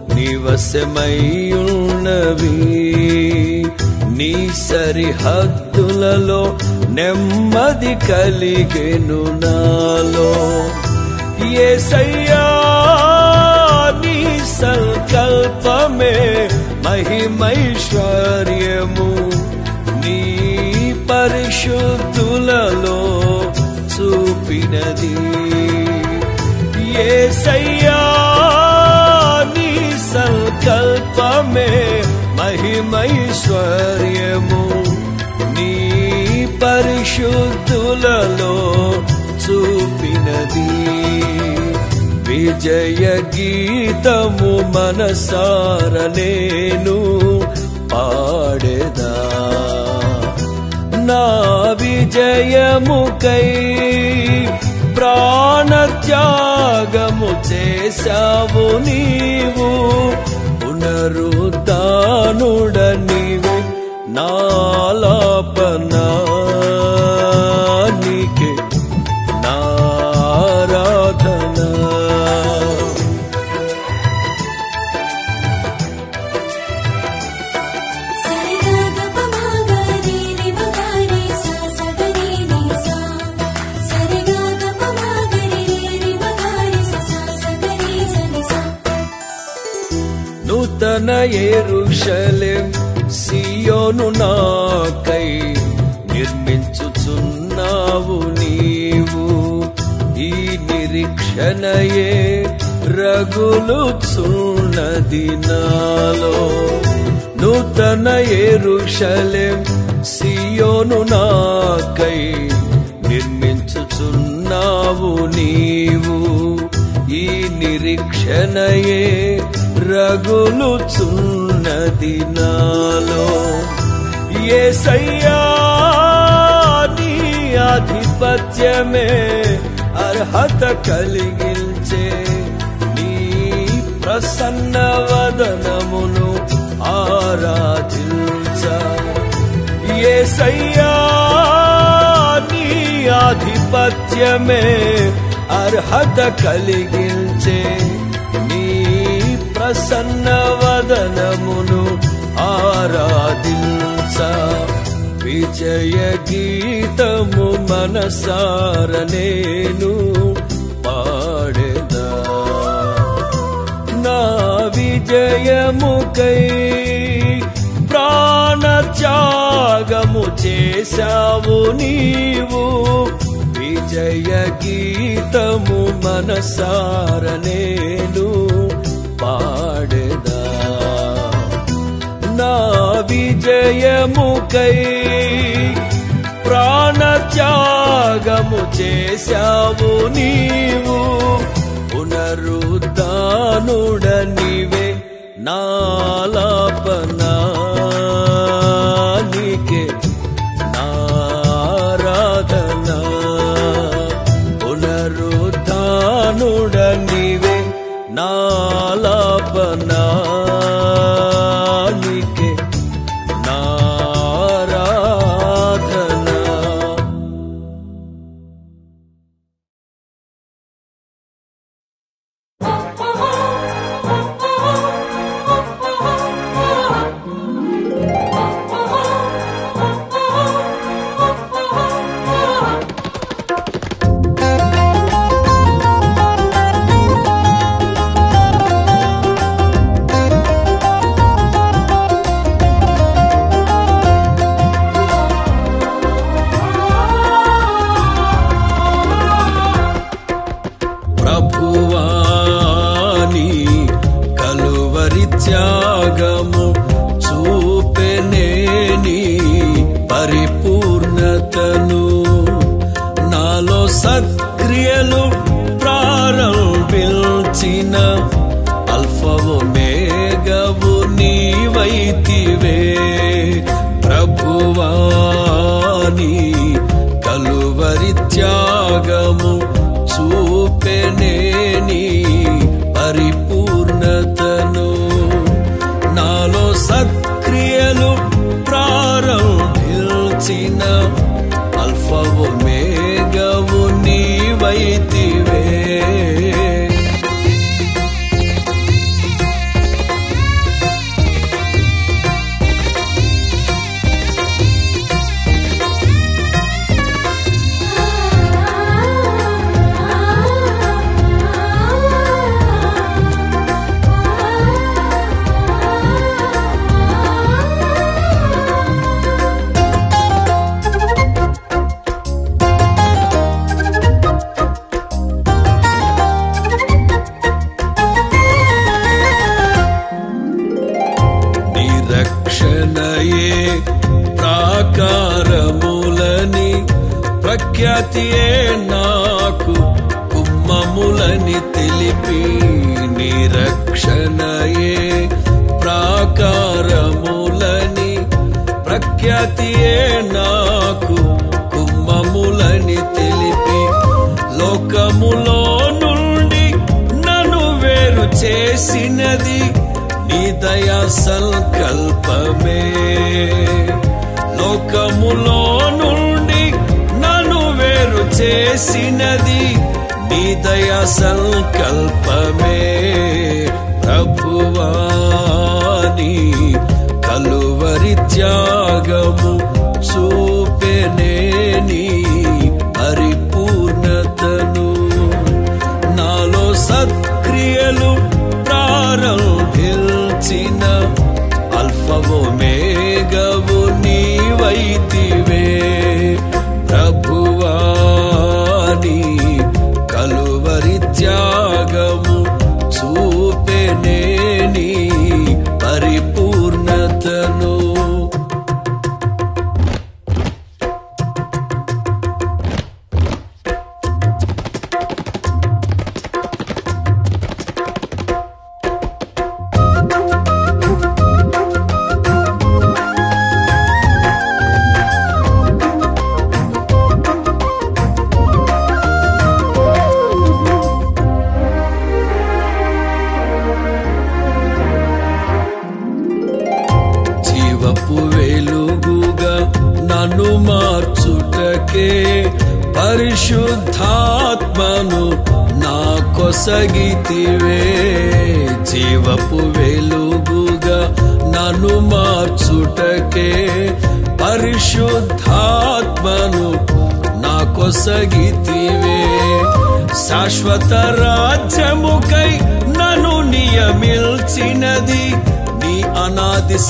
S1: నివసమయ్యున్నవి నీ సరిహద్దులలో నెమ్మది కలిగెను నాలో ఏసయ్యా నీ సంకల్పమే మహిమైశ్వర్యము నీ పరిశుద్ధులలో చూపినది ఏసయ్యా నీ సంకల్పమే మహిమైశ్వర్యము నీ పరిశుద్ధులలో చూపినది విజయ గీతము మనసార నేను పాడేదా నా విజయముకై ప్రాణత్యాగము చేశావు నీవు పునరుద్ధానుడ నీవు నాలాపనా నీకే నారాధనా నూతన ఎరుషలేం సియోను నాకై నిర్మించుచున్నావు నీవు ఈ నిరీక్షణయే రగులుచున్నది నాలో నూతన ఎరుషలేం సియోను నాకై నిర్మించుచున్నావు నీవు ఈ నిరీక్షణయే రగులుచున్నది నాలో ఏసయ్యా నీ ఆధిపత్యమే అర్హత కలిగించే నీ ప్రసన్న వదనమును ఆరాధించ ఏసయ్యా నీ ఆధిపత్యమే అర్హత కలిగించే నీ ప్రసన్న వదనమును ఆరాధించ విజయ గీతము మనసార నేను పాడేదా నా విజయముకై ప్రాణత్యాగము చేశావు నీవు విజయ విజయ గీతము మనసార నేను పాడెదా నా విజయముకై ప్రాణత్యాగము చేశావు నీవు పునరుద్ధానుడ నీవే నాలాపనానికే నారాధన పునరుద్ధానుడ నీవే నాలాపనానికే నారాధన ప్రభువాని కలువరి త్యాగము చూపెనేని పరిపూర్ణతను నాలో సత్క్రియలు ప్రారంభించిన అల్ఫవు మేఘవు నీవైతివే ప్రభువాని కలువరి త్యాగము చూపెనేని పరిపూర్ణతను నాలో సత్క్రియలు ప్రారంభించిన అల్ఫవు మేఘవు నీవైతివే నిరక్షణయే ప్రాకారములని ప్రఖ్యాతియే నాకు కుమ్మములని తెలిపి నిరక్షణయే ప్రాకారములని ప్రఖ్యాతియే నాకు కుమ్మములని తెలిపి లోకములో నుండి నన్ను వేరు చేసినది నీ దయా సంకల్పమే లోకములో నుండి నన్ను వేరు చేసినది నీ దయా సంకల్పమే ప్రభువాని కలువరి త్యాగము చూపెనేని పరిపూర్ణతను నాలో సత్క్రియలు ప్రారంభించిన అల్ఫవో మేఘవు నీవైతివే ప్రభువాని కలువరి త్యాగము చూపెనేని పరిపూర్ణతను జీవపు వెలుగుగా నన్ను మార్చుటకే పరిశుద్ధాత్మను నా కొసగితివే జీవపు వెలుగుగా నన్ను మార్చుటకే పరిశుద్ధాత్మను నా కొసగితివే శాశ్వత రాజ్యముకై నన్ను నియమిల్చినది నీ అనాది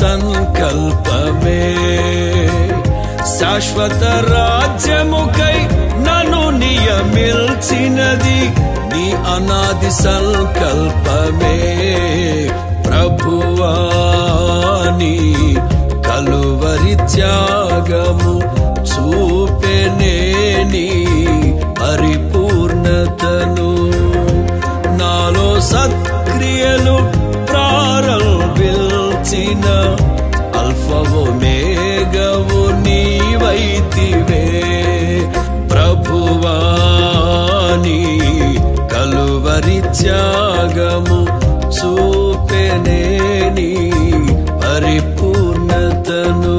S1: సంకల్పమే శాశ్వత రాజ్యముకై నన్ను నియ నియమిల్చినది నీ అనాది సంకల్పమే ప్రభువాని కలువరి త్యాగము చూపెనేని పరిపూర్ణతను నాలో సత్క్రియలు ప్రారంభించిన అల్ఫవో మేఘవు నీవైతివే ప్రభువాని కలువరి త్యాగము చూపెనేని పరిపూర్ణతను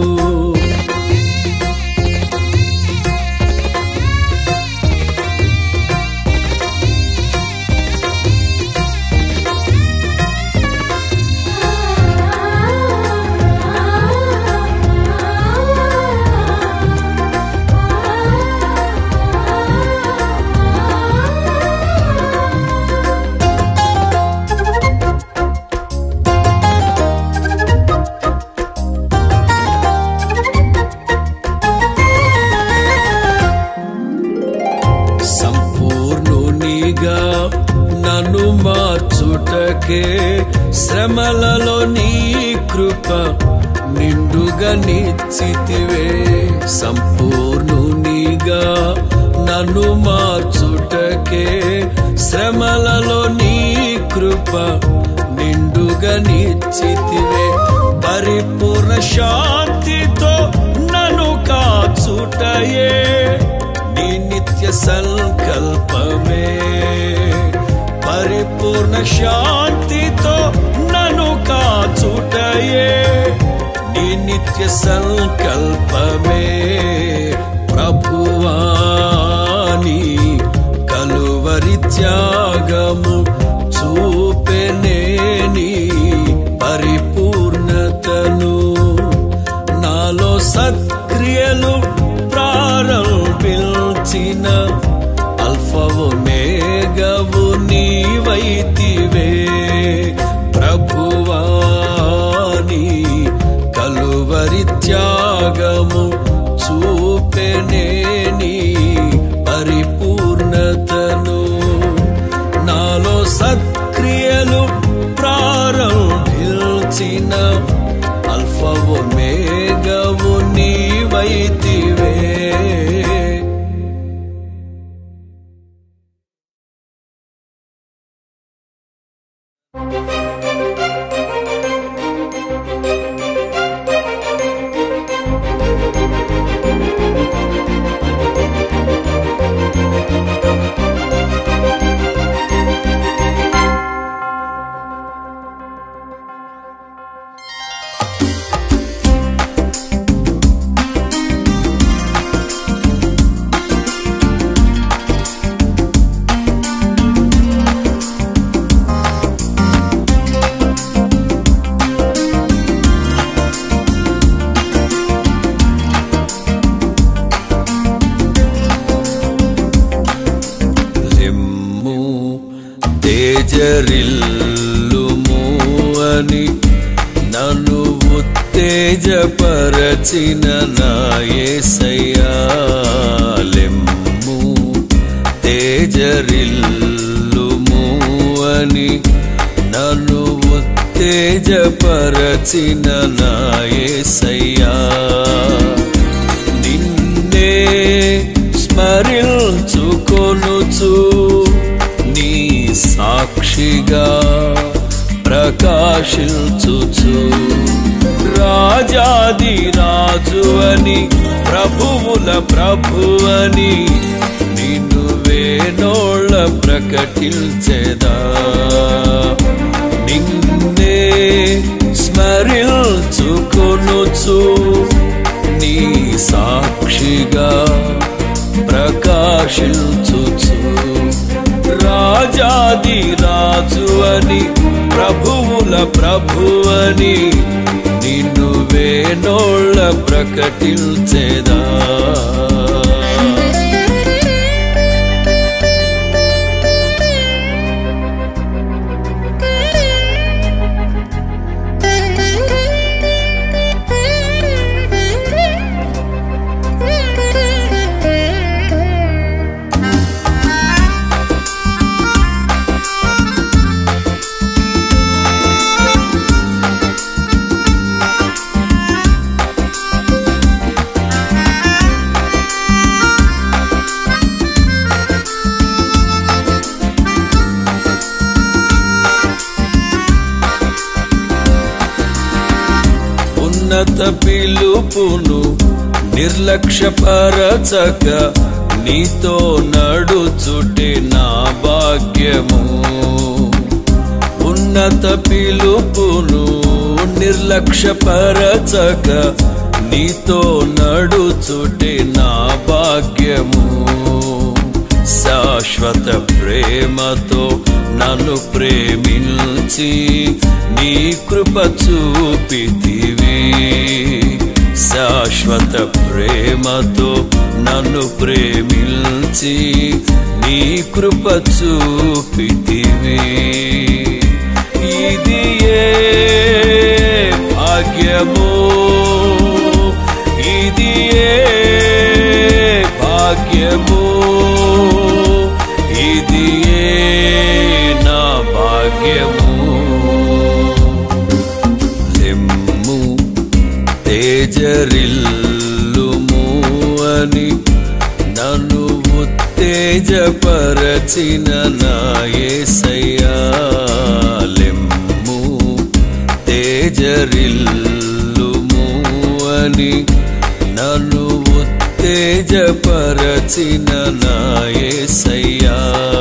S1: సంపూర్ణునిగా నన్ను మార్చుటకే శ్రమలలో నీ కృప నిండుగా నిశ్చితివే సంపూర్ణునిగా నన్ను మార్చుటకే శ్రమలలో నీ కృప నిండుగా నిశ్చితివే పరిపూర్ణ శాంతితో నన్ను కాచుటయే నీ నిత్య సంకల్పమే పరిపూర్ణ శాంతితో నన్ను కాచుటయే నీ నిత్య సంకల్పమే ప్రభువాని కలువరి త్యాగము చూపెనేని పరిపూర్ణతను నాలో సత్క్రియలు ప్రారంభించిన అల్ఫవు మేఘవు నీవైతివే ప్రభువాని కలువరి త్యాగము చూపెనేని పరిపూర్ణతను నాలో సత్క్రియలు ప్రారంభించిన అల్ఫవు మేఘవు నీవైతివే లెమ్ము తేజరిల్లుము అని నన్ను ఉత్తేజపరచిన నాయసయ్యా లెమ్ము తేజరిల్లుము అని నన్ను ఉత్తేజపరచిన నాయసయ్యా నిన్నే స్మరించుకొనుచు నీ సాక్షిగా ప్రకాశించుచు రాజాది రాజు అని ప్రభువుల ప్రభువని నిన్ను వేనోళ్ళ ప్రకటించెదా నిన్నే స్మరించుకొనుచు నీ సాక్షిగా ప్రకాశించుచు రాజాది రాజు అని ప్రభువుల ప్రభువని నిన్ను వేనోళ్ళ ప్రకటించేదా ఉన్నత పిలుపును నిర్లక్ష్యపరచక నీతో నడుచుటే నా భాగ్యము ఉన్నత పిలుపును నిర్లక్ష్యపరచక నీతో నడుచుటే నా భాగ్యము శాశ్వత ప్రేమతో నన్ను ప్రేమించి నీ కృప చూపితివి శాశ్వత ప్రేమతో నన్ను ప్రేమించి నీ కృప చూపితివి ఇది ఏ భాగ్యము ఇది ఏ భాగ్యము ఇది ఏ నా భాగ్యము లెమ్ము తేజరిల్లుము అని నన్ను ఉత్తేజపరచిన నా యేసయ్యా లెమ్ము తేజరిల్లుము అని నన్ను ఉత్తేజపరచిన నా యేసయ్యా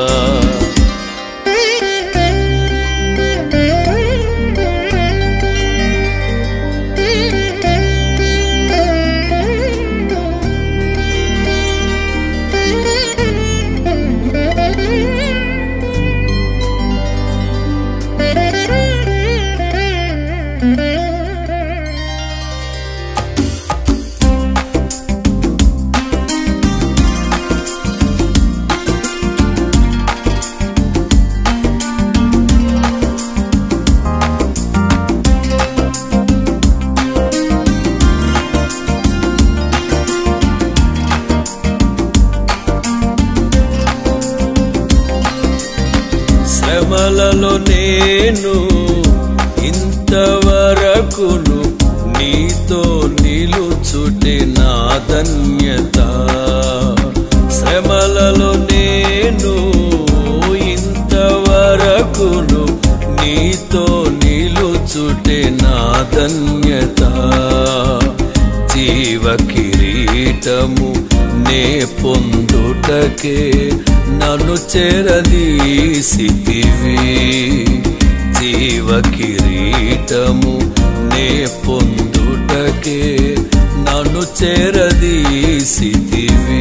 S1: శ్రమలలో నేను ఇంతవరకును నీతో నిలుచుటే నా ధన్యత శ్రమలలో నేను ఇంతవరకును నీతో నిలుచుటే నా ధన్యత జీవ కిరీటము నే పొందుటకే నన్ను చెరదీసితివి జీవ కిరీటము నే పొందుటకే నన్ను చెరదీసితివి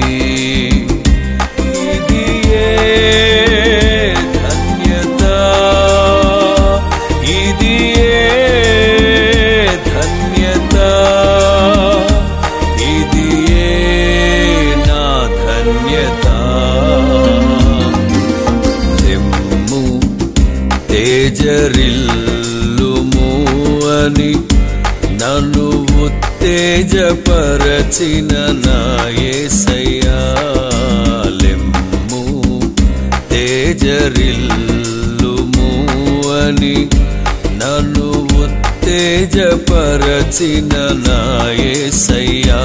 S1: ఇది ఏ ధన్యత ఇది ఏ ధన్యత ఇది ఏ నా ధన్యత లెమ్ము తేజరిల్లుము అని నన్ను ఉత్తేజపరచిన నా యేసయ్యా లెమ్ము తేజరిల్లుము అని నన్ను ఉత్తేజపరచిన నా యేసయ్యా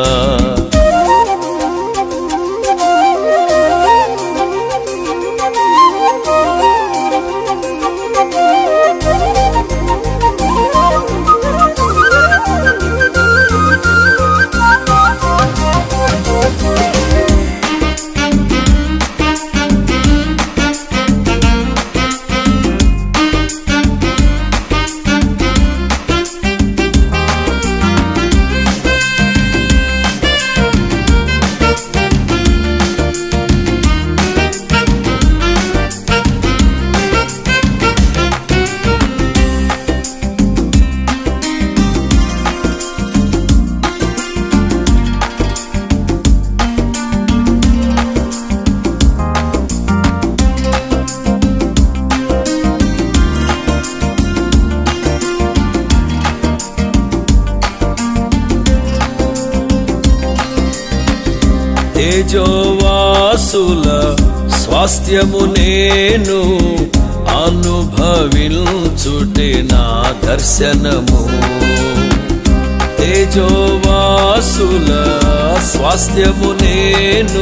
S1: తేజోవాసుల స్వాస్థ్యము నేను అనుభవించుటే నా దర్శనము తేజోవాసుల స్వాస్థ్యము నేను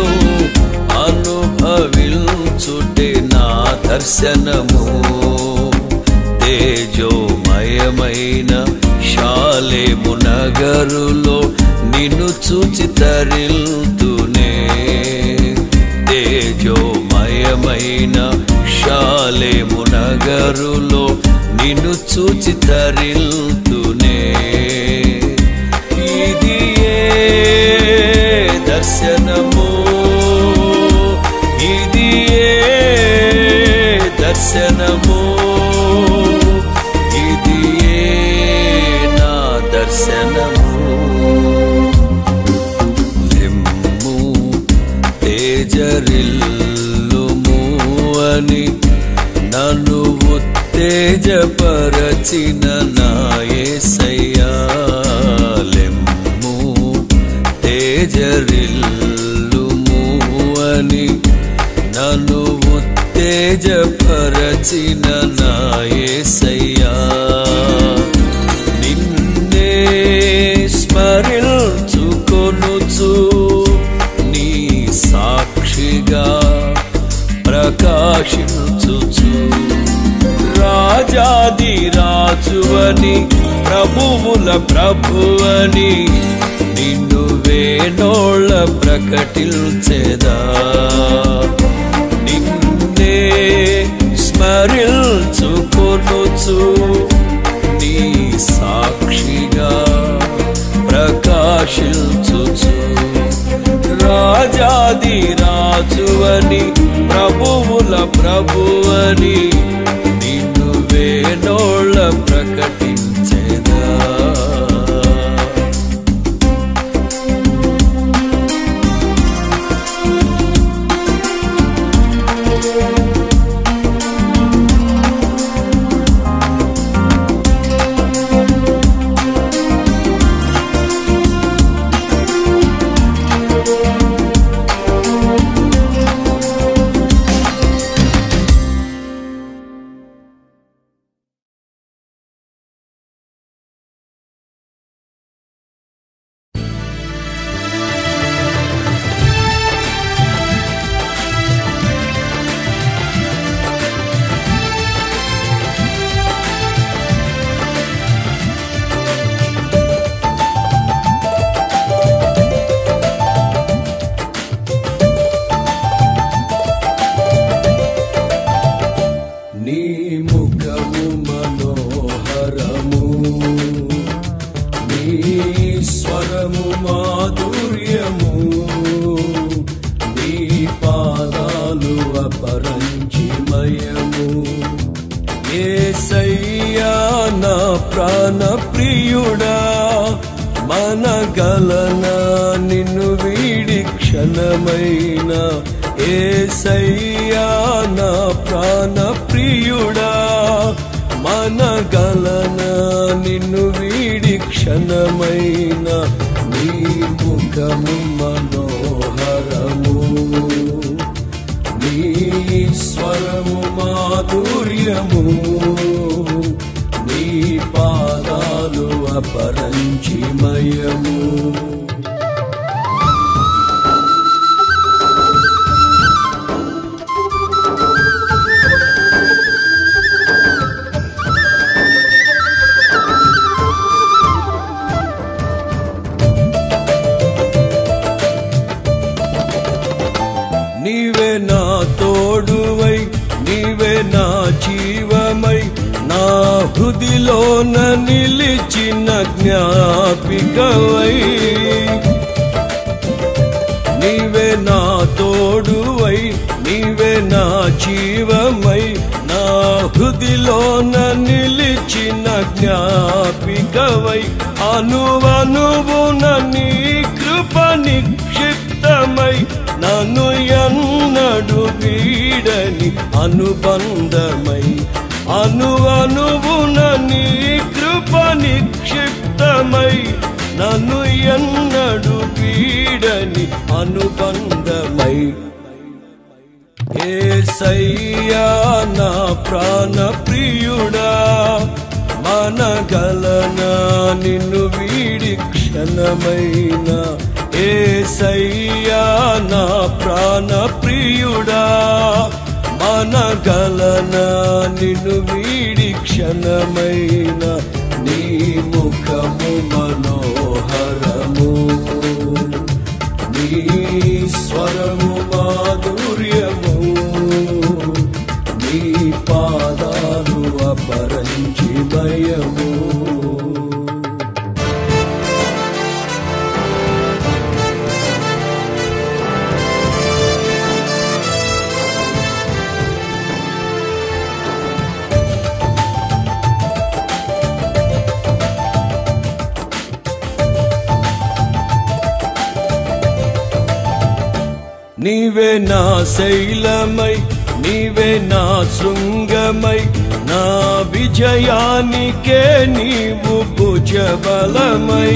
S1: అనుభవించుటే నా దర్శనము తేజోమయమైన స్వాస్థ్యమునేనుమయమైన శాలేము నగరులో నిన్ను చూచి తరిల్తునే తేజోమయమైన శాలేము నగరులో నిన్ను చూచి తరిల్తునే ఇది ఏ దర్శనము ఇది ఏ దర్శనము ఇది ఏ నా దర్శనము లెమ్ము తేజరిల్లుము అని నన్ను ఉత్తేజపరచిన నాయసయ్యా లెమ్ము తేజరిల్లుము అని నన్ను ఉత్తేజపరచిన నాయసయ్యా నిన్నే స్మరించుకొనుచు నీ సాక్షిగా ప్రకాశించుచు రాజాది రాజువని ప్రభువుల ప్రభువని నిన్ను వేణోళ్ళ ప్రకటించెదా నిన్నే స్మరించుకొనుచు నీ సాక్షిగా ప్రకాశించుచు రాజాది రాజువని ప్రభువుల ప్రభువని నిన్ను వేణోళ్ళ ప్రకటించేదా నీ ముఖము మనోహరము నీ స్వరము మాధుర్యము నీ పాదాలు అపరంజిమయము ఏసయ్యా నా ప్రాణ ప్రియుడా మనగలనా నిన్ను వీడి క్షణమైన ఏసయ్యా నా ప్రాణ ప్రియుడా మనగలనా నిన్ను వీడి క్షణమైన నీ ముఖము మనోహరము నీ స్వరము మాధుర్యము నీ పాదాలు అపరంచిమయము నీవే నా తోడువై నీవే నా జీవమై నా హృదిలోన నిలిచిన జ్ఞాపికవై నీవే నా తోడువై నీవే నా జీవమై నా హృదిలోన నిలిచిన జ్ఞాపికవై అనువనువున నీ కృప నిక్షిప్తమై నన్ను ఎన్నడు వీడని అనుబంధమై అనువనువున నీ కృప నిక్షిప్తమై నన్ను ఎన్నడు వీడని అనుబంధమై ఏసయ్యా నా ప్రాణ ప్రియుడా మనగలనా నిన్ను వీడి క్షణమైన ఏసయ్యా నా ప్రాణ ప్రియుడా మనగలనా నిన్ను వీడి క్షణమైన ముఖము మనోహరము నీ స్వరము మాధుర్యము నీ పాదాలు అపరంచి భయము నీవే నా శైలమై నీవే నా శృంగమై నా విజయానికే నీవు భుజబలమై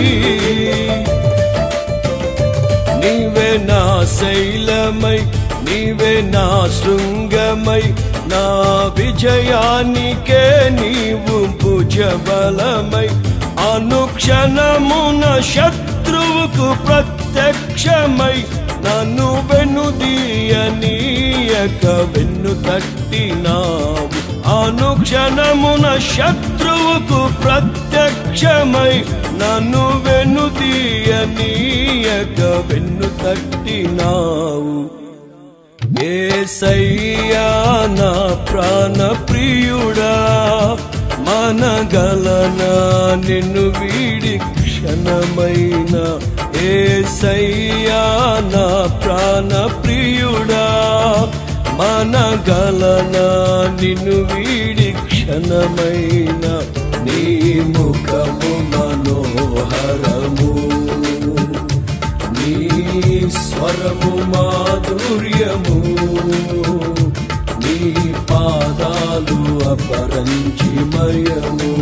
S1: నీవే నా శైలమై నీవే నా శృంగమై నా విజయానికే నీవు భుజబలమై అనుక్షణమున శత్రువుకు ప్రత్యక్షమై నన్ను వెనుదీయనీయక వెన్ను తట్టినావు అనుక్షణమున శత్రువుకు ప్రత్యక్షమై నన్ను వెనుదీయనీయక వెన్ను తట్టినావు ఏసయ్యా నా ప్రాణ ప్రియుడా మనగలనా నిన్ను వీడి క్షణమైన ఏసయ్యా నా ప్రాణ ప్రియుడా మనగలనా నిన్ను వీడి క్షణమైన నీ ముఖము మనోహరము నీ స్వరము మాధుర్యము నీ పాదాలు అపరంచిమయము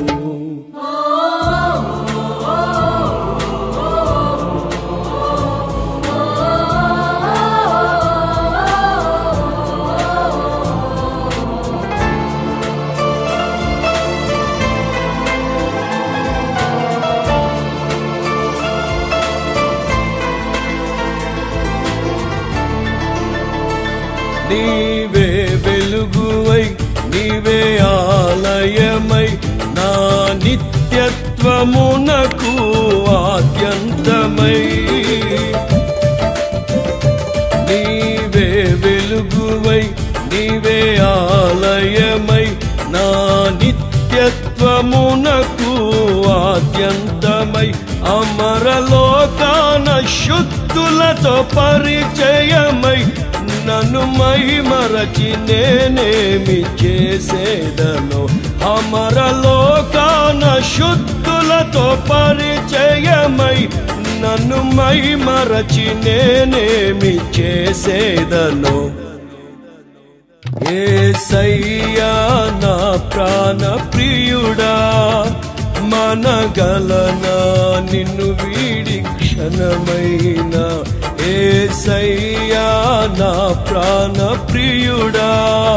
S1: నీవే వెలుగువై నీవే ఆలయమై నా నిత్యత్వమునకు ఆద్యంతమై నీవే వెలుగువై నీవే ఆలయమై నా నిత్యత్వమునకు ఆద్యంతమై అమరలోకాన శుద్ధులతో పరిచయమై నన్ను మై మరచి నేనేమి చేసేదను అమరలోకాన శుద్ధులతో పరిచయమై నన్ను మై మరచి నేనేమి చేసేదను ఏసయ్యా నా ప్రాణ ప్రియుడా మనగలనా నిన్ను వీడి క్షణమైన ఏసయ్యా నా ప్రాణ ప్రియుడా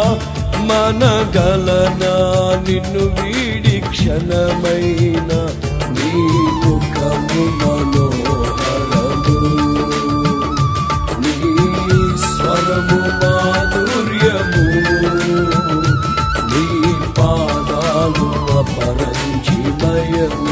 S1: మనగలనా నిన్ను వీడి క్షణమైన నీ ముఖము మనోహరము నీ స్వరము మాధుర్యము నీ పాదాలు అపరంచిమయము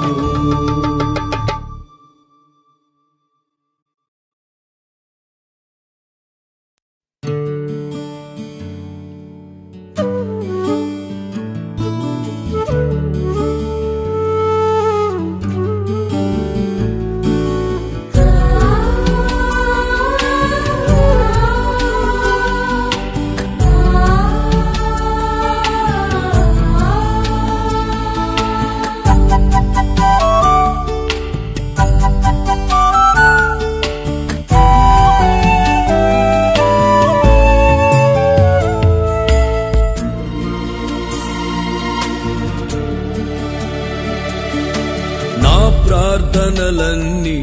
S1: నా ప్రార్థనలన్నీ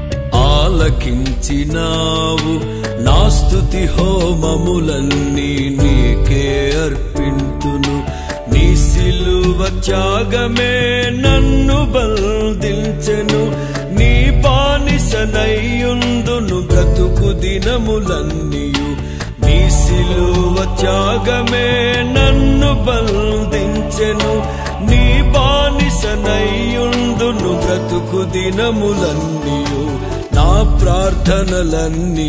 S1: ఆలకించినావు నా స్తుతి హోమములన్నీ నీకే అర్పింతును నీ సిలువ త్యాగమే నన్ను బంధించెను నీ బానిసనయ్యుందును బ్రతుకు దినములన్నీయు నీ సిలువ త్యాగమే నన్ను బంధించెను నీ బాని బానిసనయ్యుందును బ్రతుకు దినములన్నీయు నా ప్రార్థనలన్నీ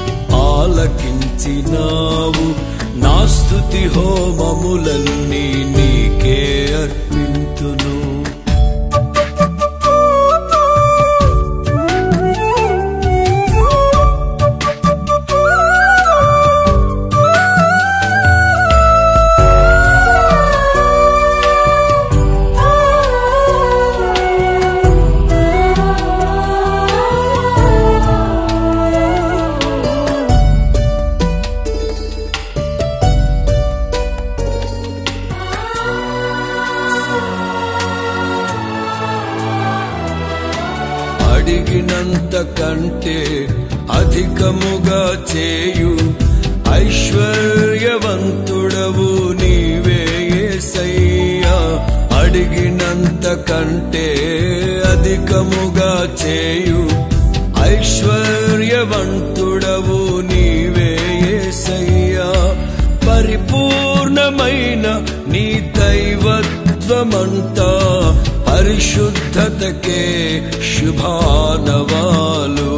S1: ఆలకించినావు నా స్తుతి హోమములన్నీ నీకే అర్పింతును అడిగినంత కంటే అధికముగా చేయు ఐశ్వర్యవంతుడవు నీవే యేసయ్యా అడిగినంత కంటే అధికముగా చేయు ఐశ్వర్యవంతుడవు నీవే యేసయ్యా పరిపూర్ణమైన నీ దైవత్వమంతా పరిశుద్ధతకే శుభానవాలు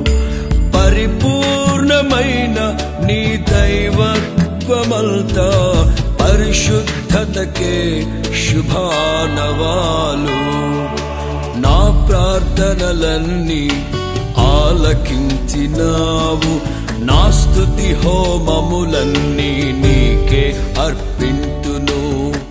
S1: పరిపూర్ణమైన నీ దైవత్వమంతా పరిశుద్ధతకే శుభానవాలు నా ప్రార్థనలన్నీ ఆలకించినావు నా స్తుతి హోమములన్నీ నీకే అర్పింతును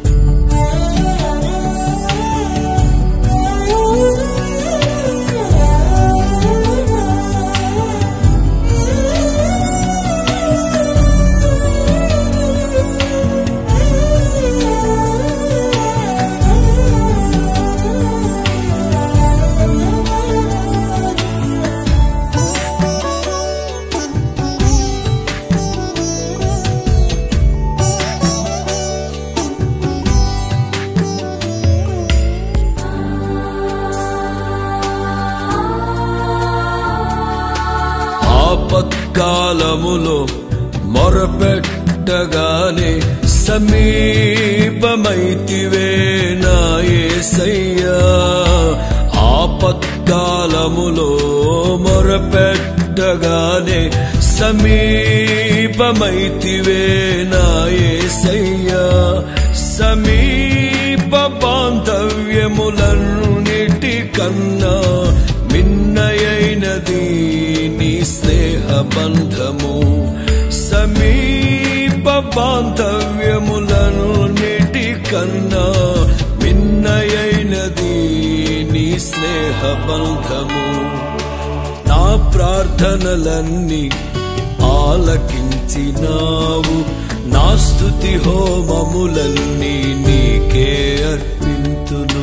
S1: ఆపత్కాలములో మొరపెట్టగానే సమీపమైతివే నా యేసయ్యా ఆపత్కాలములో మొరపెట్టగానే సమీపమైతివే నా యేసయ్యా సమీప బాంధవ్యములన్నిటి కన్నా మిన్నయైనది నీ స్నేహ బంధము సమీప బాంధవ్యములన్నిటి కన్నా మిన్నయైనది నీ స్నేహ బంధము నా ప్రార్థనలన్నీ ఆలకించినావు నా స్తుతి హోమములన్నీ నీకే అర్పింతును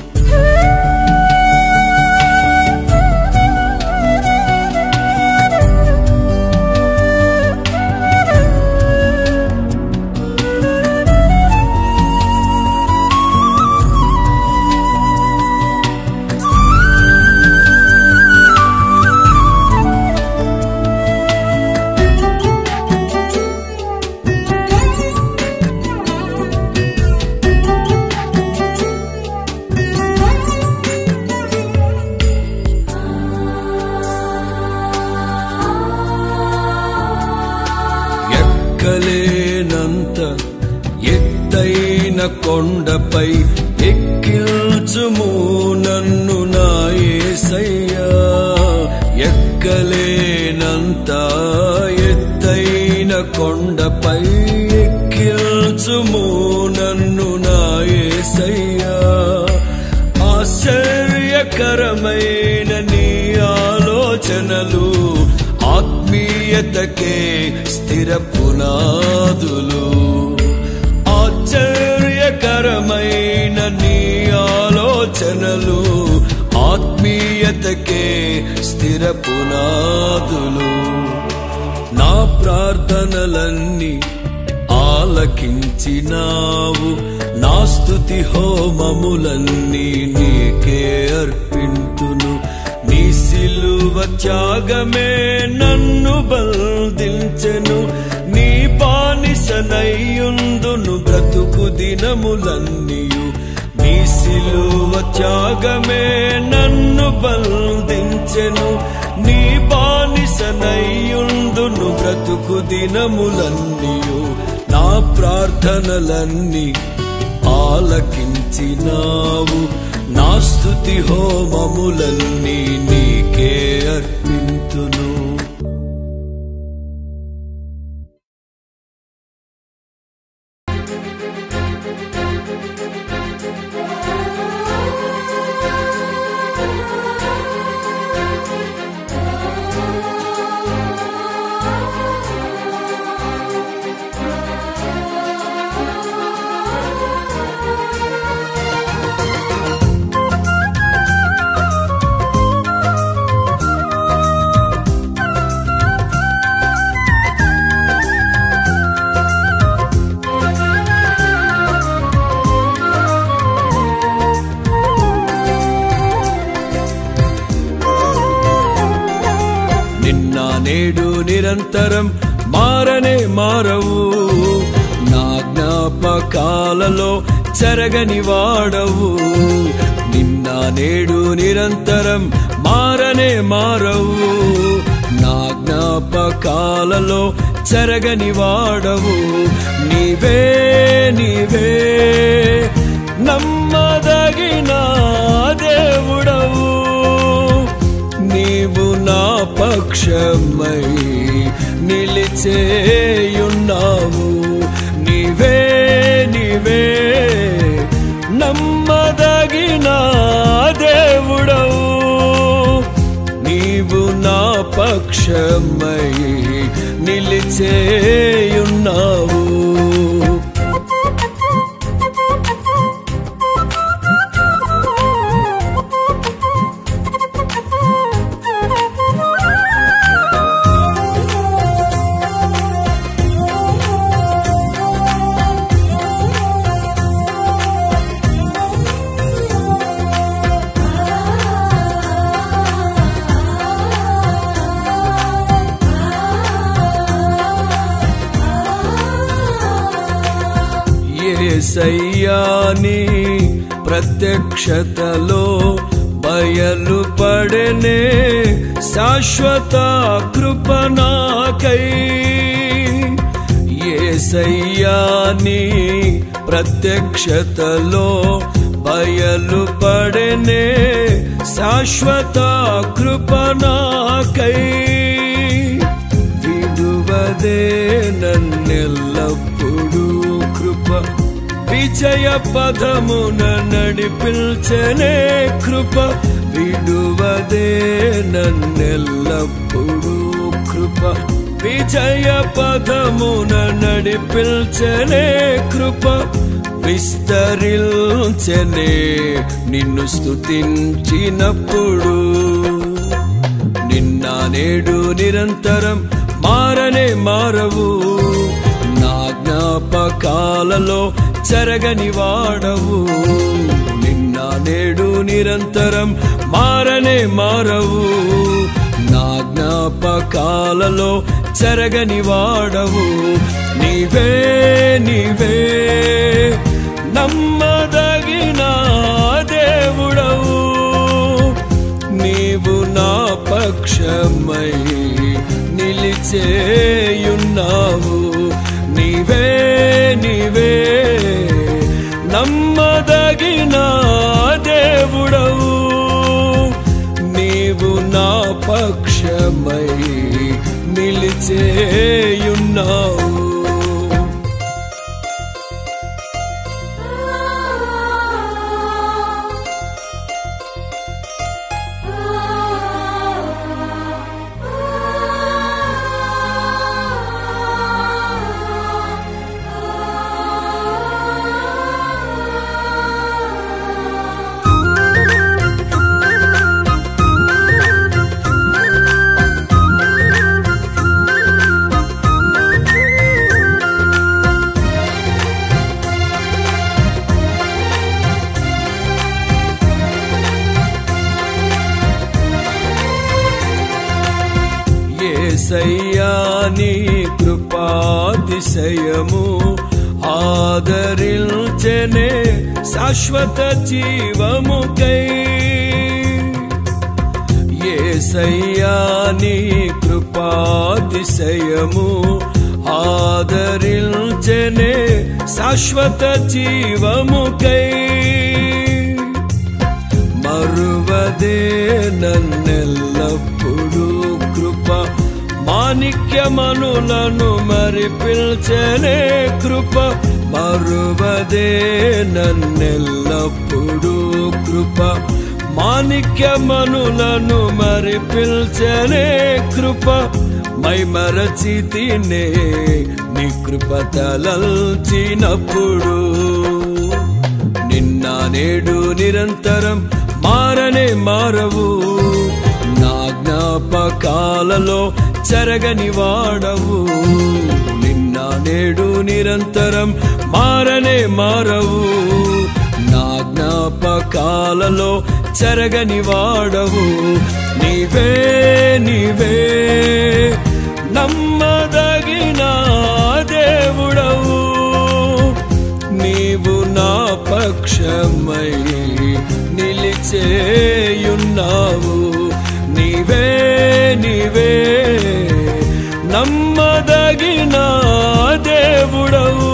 S1: ఎక్కలేనంత ఎత్తైన కొండపై ఎక్కిల్చుము నన్ను నా యేసయ్యా ఎక్కలేనంత ఎత్తైన కొండపై ఎక్కిల్చుము నన్ను నా యేసయ్యా ఆశ్చర్యకరమైన నీ ఆలోచనలు ఆత్మీయతకే స్థిర పునాదులు ఆశ్చర్యకరమైన నీ ఆలోచనలు ఆత్మీయతకే స్థిర పునాదులు నా ప్రార్థనలన్నీ ఆలకించినావు నా స్తుతి హోమములన్నీ నీకే అర్పింతును నీ సిలువ త్యాగమే నన్ను బంధించెను నీ బానిసనయ్యుందును బ్రతుకు దినములన్నీయు నీ సిలువ త్యాగమే నన్ను బంధించెను నీ బానిసనయ్యుందును బ్రతుకు దినములన్నీయు నా ప్రార్థనలన్నీ ఆలకించినావు నా స్తుతి హోమములన్నీ నీకే అర్పింతును నిన్న నేడు నిరంతరం మారనే మారవు నా జ్ఞాపకాలలో చెరగని వాడవు నిన్న నేడు నిరంతరం మారనే మారవు నా జ్ఞాపకాలలో చెరగని వాడవు నీవే నీవే నమ్మదగిన దేవుడవు నీవు నా పక్షమై నిలిచేయున్నావు నీవే నీవే నమ్మదగిన దేవుడవు నీవు నా పక్షమై నిలిచేయున్నావు ఏసయ్యాని ప్రత్యక్షతలో బయలుపడనే శాశ్వత కృపనాకై ఏసయ్యాని ప్రత్యక్షతలో బయలుపడనే శాశ్వత కృపనాకై విడువదే నన్నెల్లప్పుడూ కృప విజయ పదమున నడిపించనే కృప విడువదే నన్నెల్లప్పుడూ కృప విజయ పదమున నడిపించనే కృప విస్తరించనే నిన్ను స్తుతించినప్పుడు నిన్న నేడు నిరంతరం మారనే మారవు నా జ్ఞాపకాలలో చెరగని వాడవు నిన్న నేడు నిరంతరం మారనే మారవు నా జ్ఞాపకాలలో చెరగని వాడవు నీవే నీవే నమ్మదగిన దేవుడవు నీవు నా పక్షమై నిలిచేయున్నావు నీవే నీవే నమ్మదగిన దేవుడవు నీవు నా పక్షమై నిలిచేయున్నావు ఏసయ్యా నీ కృపాతిశయము ఆదరించెనే శాశ్వత జీవముకై ఏసయ్యాని కృపాతిశయము ఆదరించెనే శాశ్వత జీవముకై మరువదే నన్నెల్లప్పుడు కృప మాణిక్యమనులను మరి పిల్చనే కృప మరువదే నన్నెల్లప్పుడు కృప మాణిక్యమనులను మరి పిల్చనే కృప మై మరచి తినే నీ కృప తలల్చినప్పుడు నిన్న నేడు నిరంతరం మారనే మారవు నా జ్ఞాపకాలలో చెరగని వాడవు నిన్న నేడు నిరంతరం మారనే మారవు నా జ్ఞాపకాలలో చెరగని వాడవు నీవే నీవే నమ్మదగిన దేవుడవు నీవు నా పక్షమై నిలిచేయున్నావు నీవే నీవే నమ్మదగిన దేవుడవు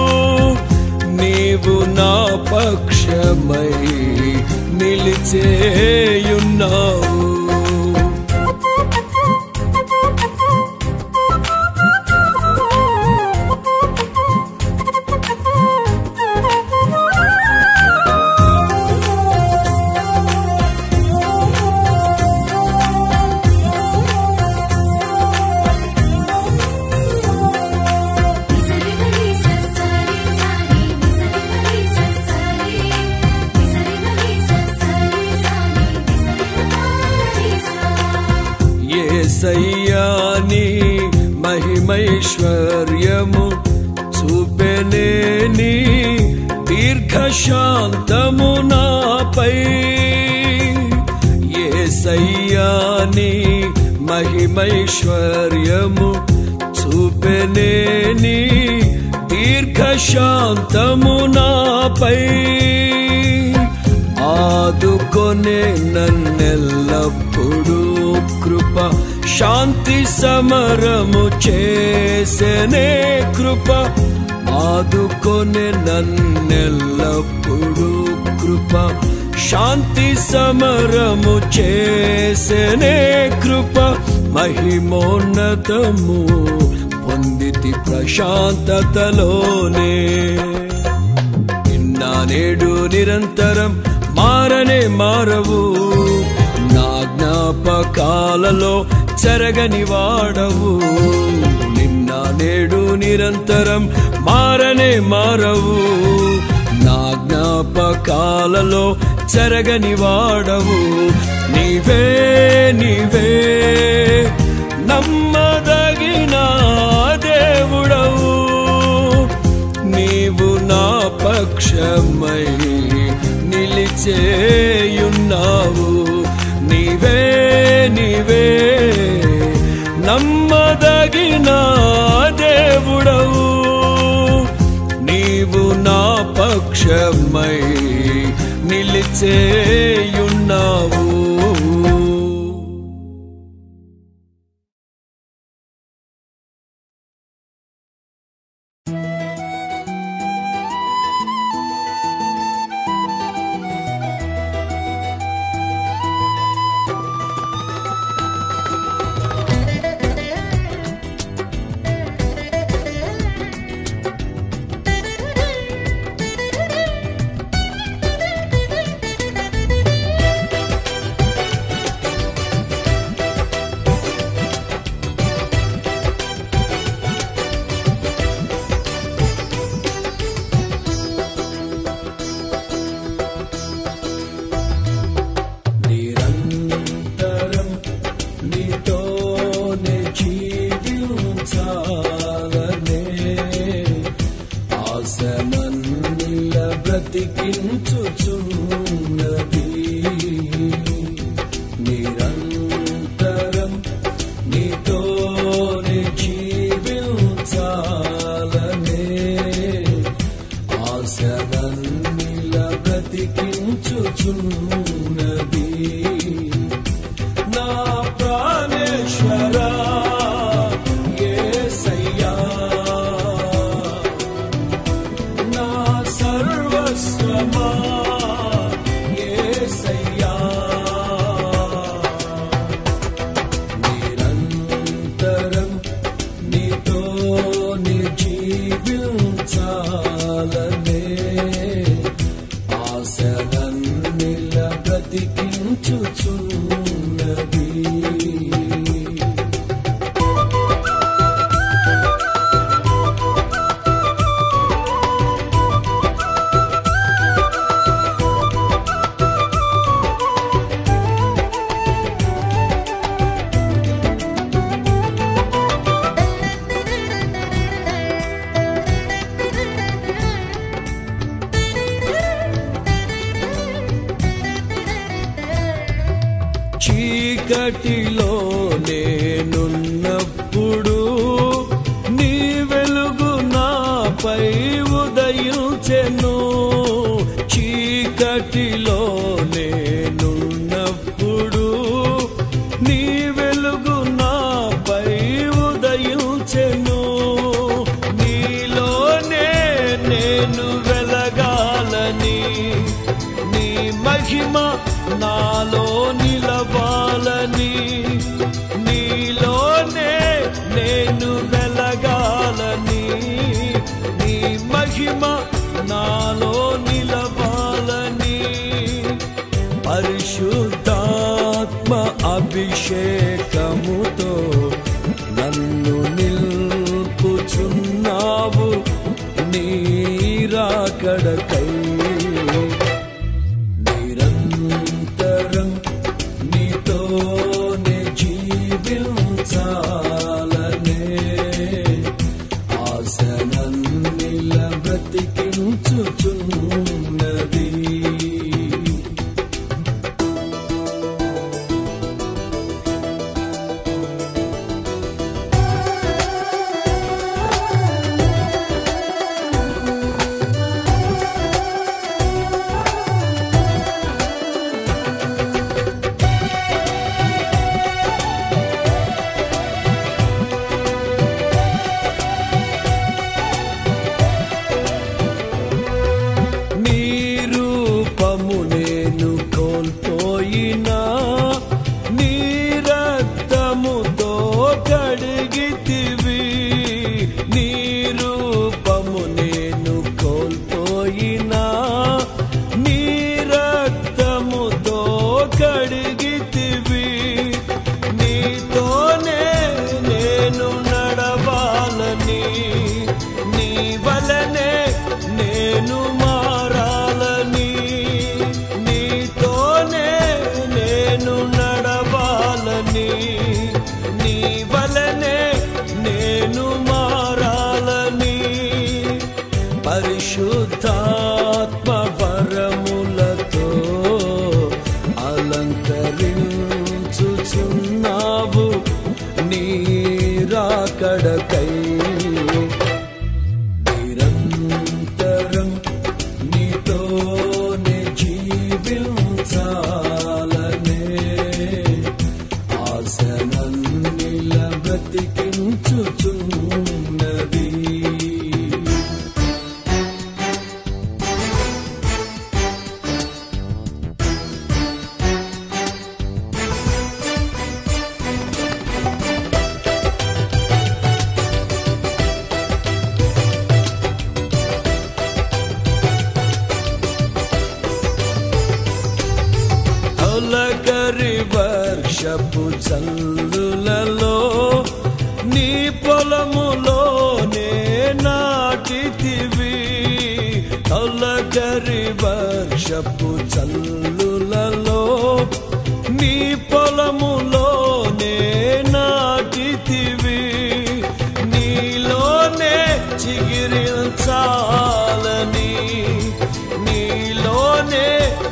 S1: నీవు నా పక్షమై నిలిచేయున్నావు
S3: నిసరి మరి ససరి సాని నిసరి మరి ససరి నిసరి మరి ససరి సాని నిసరి మరి సా
S1: ఏసయ్యాని మహిమైశ్వర్యము చూపెనేని దీర్ఘశాంతము నాపై ఏసయ్యాని మహిమైశ్వర్యము చూపెనేని దీర్ఘశాంతము నాపై ఆదుకొనే నన్నెల్లప్పుడు కృప శాంతి సమరము చేసనే కృప ఆదుకొనే నన్నెల్లప్పుడు కృప శాంతి సమరము చేసనే కృప మహిమోన్నతము పొందితి ప్రశాంతతలోనే నిన్న నేడు నిరంతరం మారనే మారవు నా జ్ఞాపకాలలో చెరగని వాడవు నిన్న నేడు నిరంతరం మారనే మారవు నా జ్ఞాపకాలలో చెరగని వాడవు నీవే నీవే నమ్మదగిన దేవుడవు నీవు నా పక్షమై నిలిచేయున్నావు నీవే నీవే నమ్మదగిన దేవుడవు నీవు నా పక్షమై నిలిచేయున్నావు కించుచున్నది నా ప్రాణేశ్వరా యేసయ్యా నా సర్వస్వమా యేసయ్యా నిరంతరం నీతో జీవించాలనే ఆశలన్నిల బ్రతికించుచున్నది చీకటిలో నేనున్నప్పుడు నీ వెలుగు నాపై ఉదయించెను చీకటిలో నేనున్నప్పుడు నీ వెలుగు నాపై ఉదయించెను నీలోనే నేను వెలగాలని నీ మహిమ నాలో నిలవాలని నీలోనే నేను వెలగాలని నీ మహిమ నాలో నిలవాలని పరిశుద్ధాత్మ అభిషేకముతో నన్ను నిల్పుచున్నావు నీరాకడకై నిరంతరం నీతోనే జీవించాలనే ఆశనన్నిల బ్రతికించుచున్నది నీ రూపము నేను కోల్పోయినా నీ రక్తముతో కడిగితివి నీ రూపము నేను కోల్పోయినా నీ రక్తముతో కడిగితివి నీతోనే నేను నడవాలని నీ వలనే నేను మారాలని నీతోనే నేను నడవాలని నీ వలనే నేను మారాలని పరిశుద్ధాత్మ వరములతో అలంకరించుచున్నావు నీరాకడకై నిరంతరం నీతోనే జీవించాలనే ఆశనన్నిల బ్రతికించుచున్నది తొలకరి వర్షపు చల్లులలో నీ పొలములోనే నాటితివి తొలకరి వర్షపు చల్లులలో నీ పొలములోనే నాటితివి నీలోనే చిగిరించాలని నీలోనే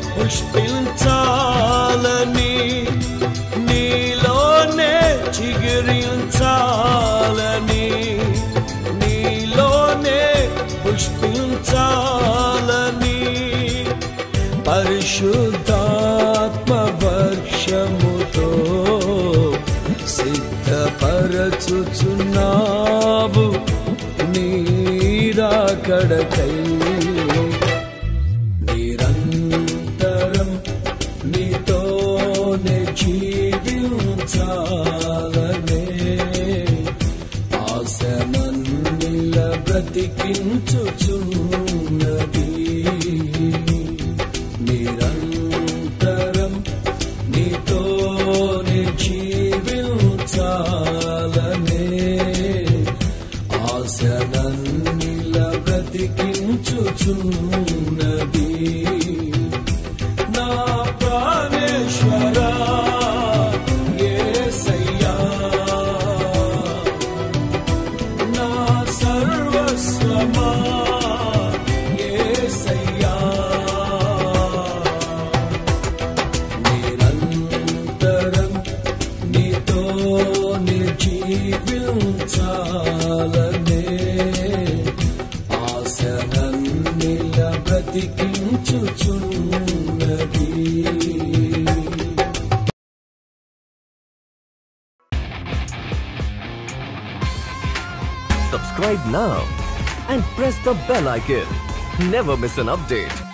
S1: పుష్పించాలని నీలోనే చిగురించాలని నీలోనే పుష్పించాలని పరి పరిశుద్ధాత్మ వర్షముతో సిద్ధపరచుచున్నావు నీరాకడకై నిరంతరం నీతోనే జీవించాలనే ఆశనన్నిల బ్రతికించుచున్నది నిరంతరం నీతోనే జీవించాలనే ఆశనన్నిల బ్రతికించుచున్నది నా ప్రాణేశ్వరా యేసయ్యా నా సర్వస్వమా యేసయ్యా నిరంతరం నీతో జీవించాలనే ఆశనన్నిల బ్రతికించుచున్నది
S4: Subscribe now and press the bell icon. Never miss an update.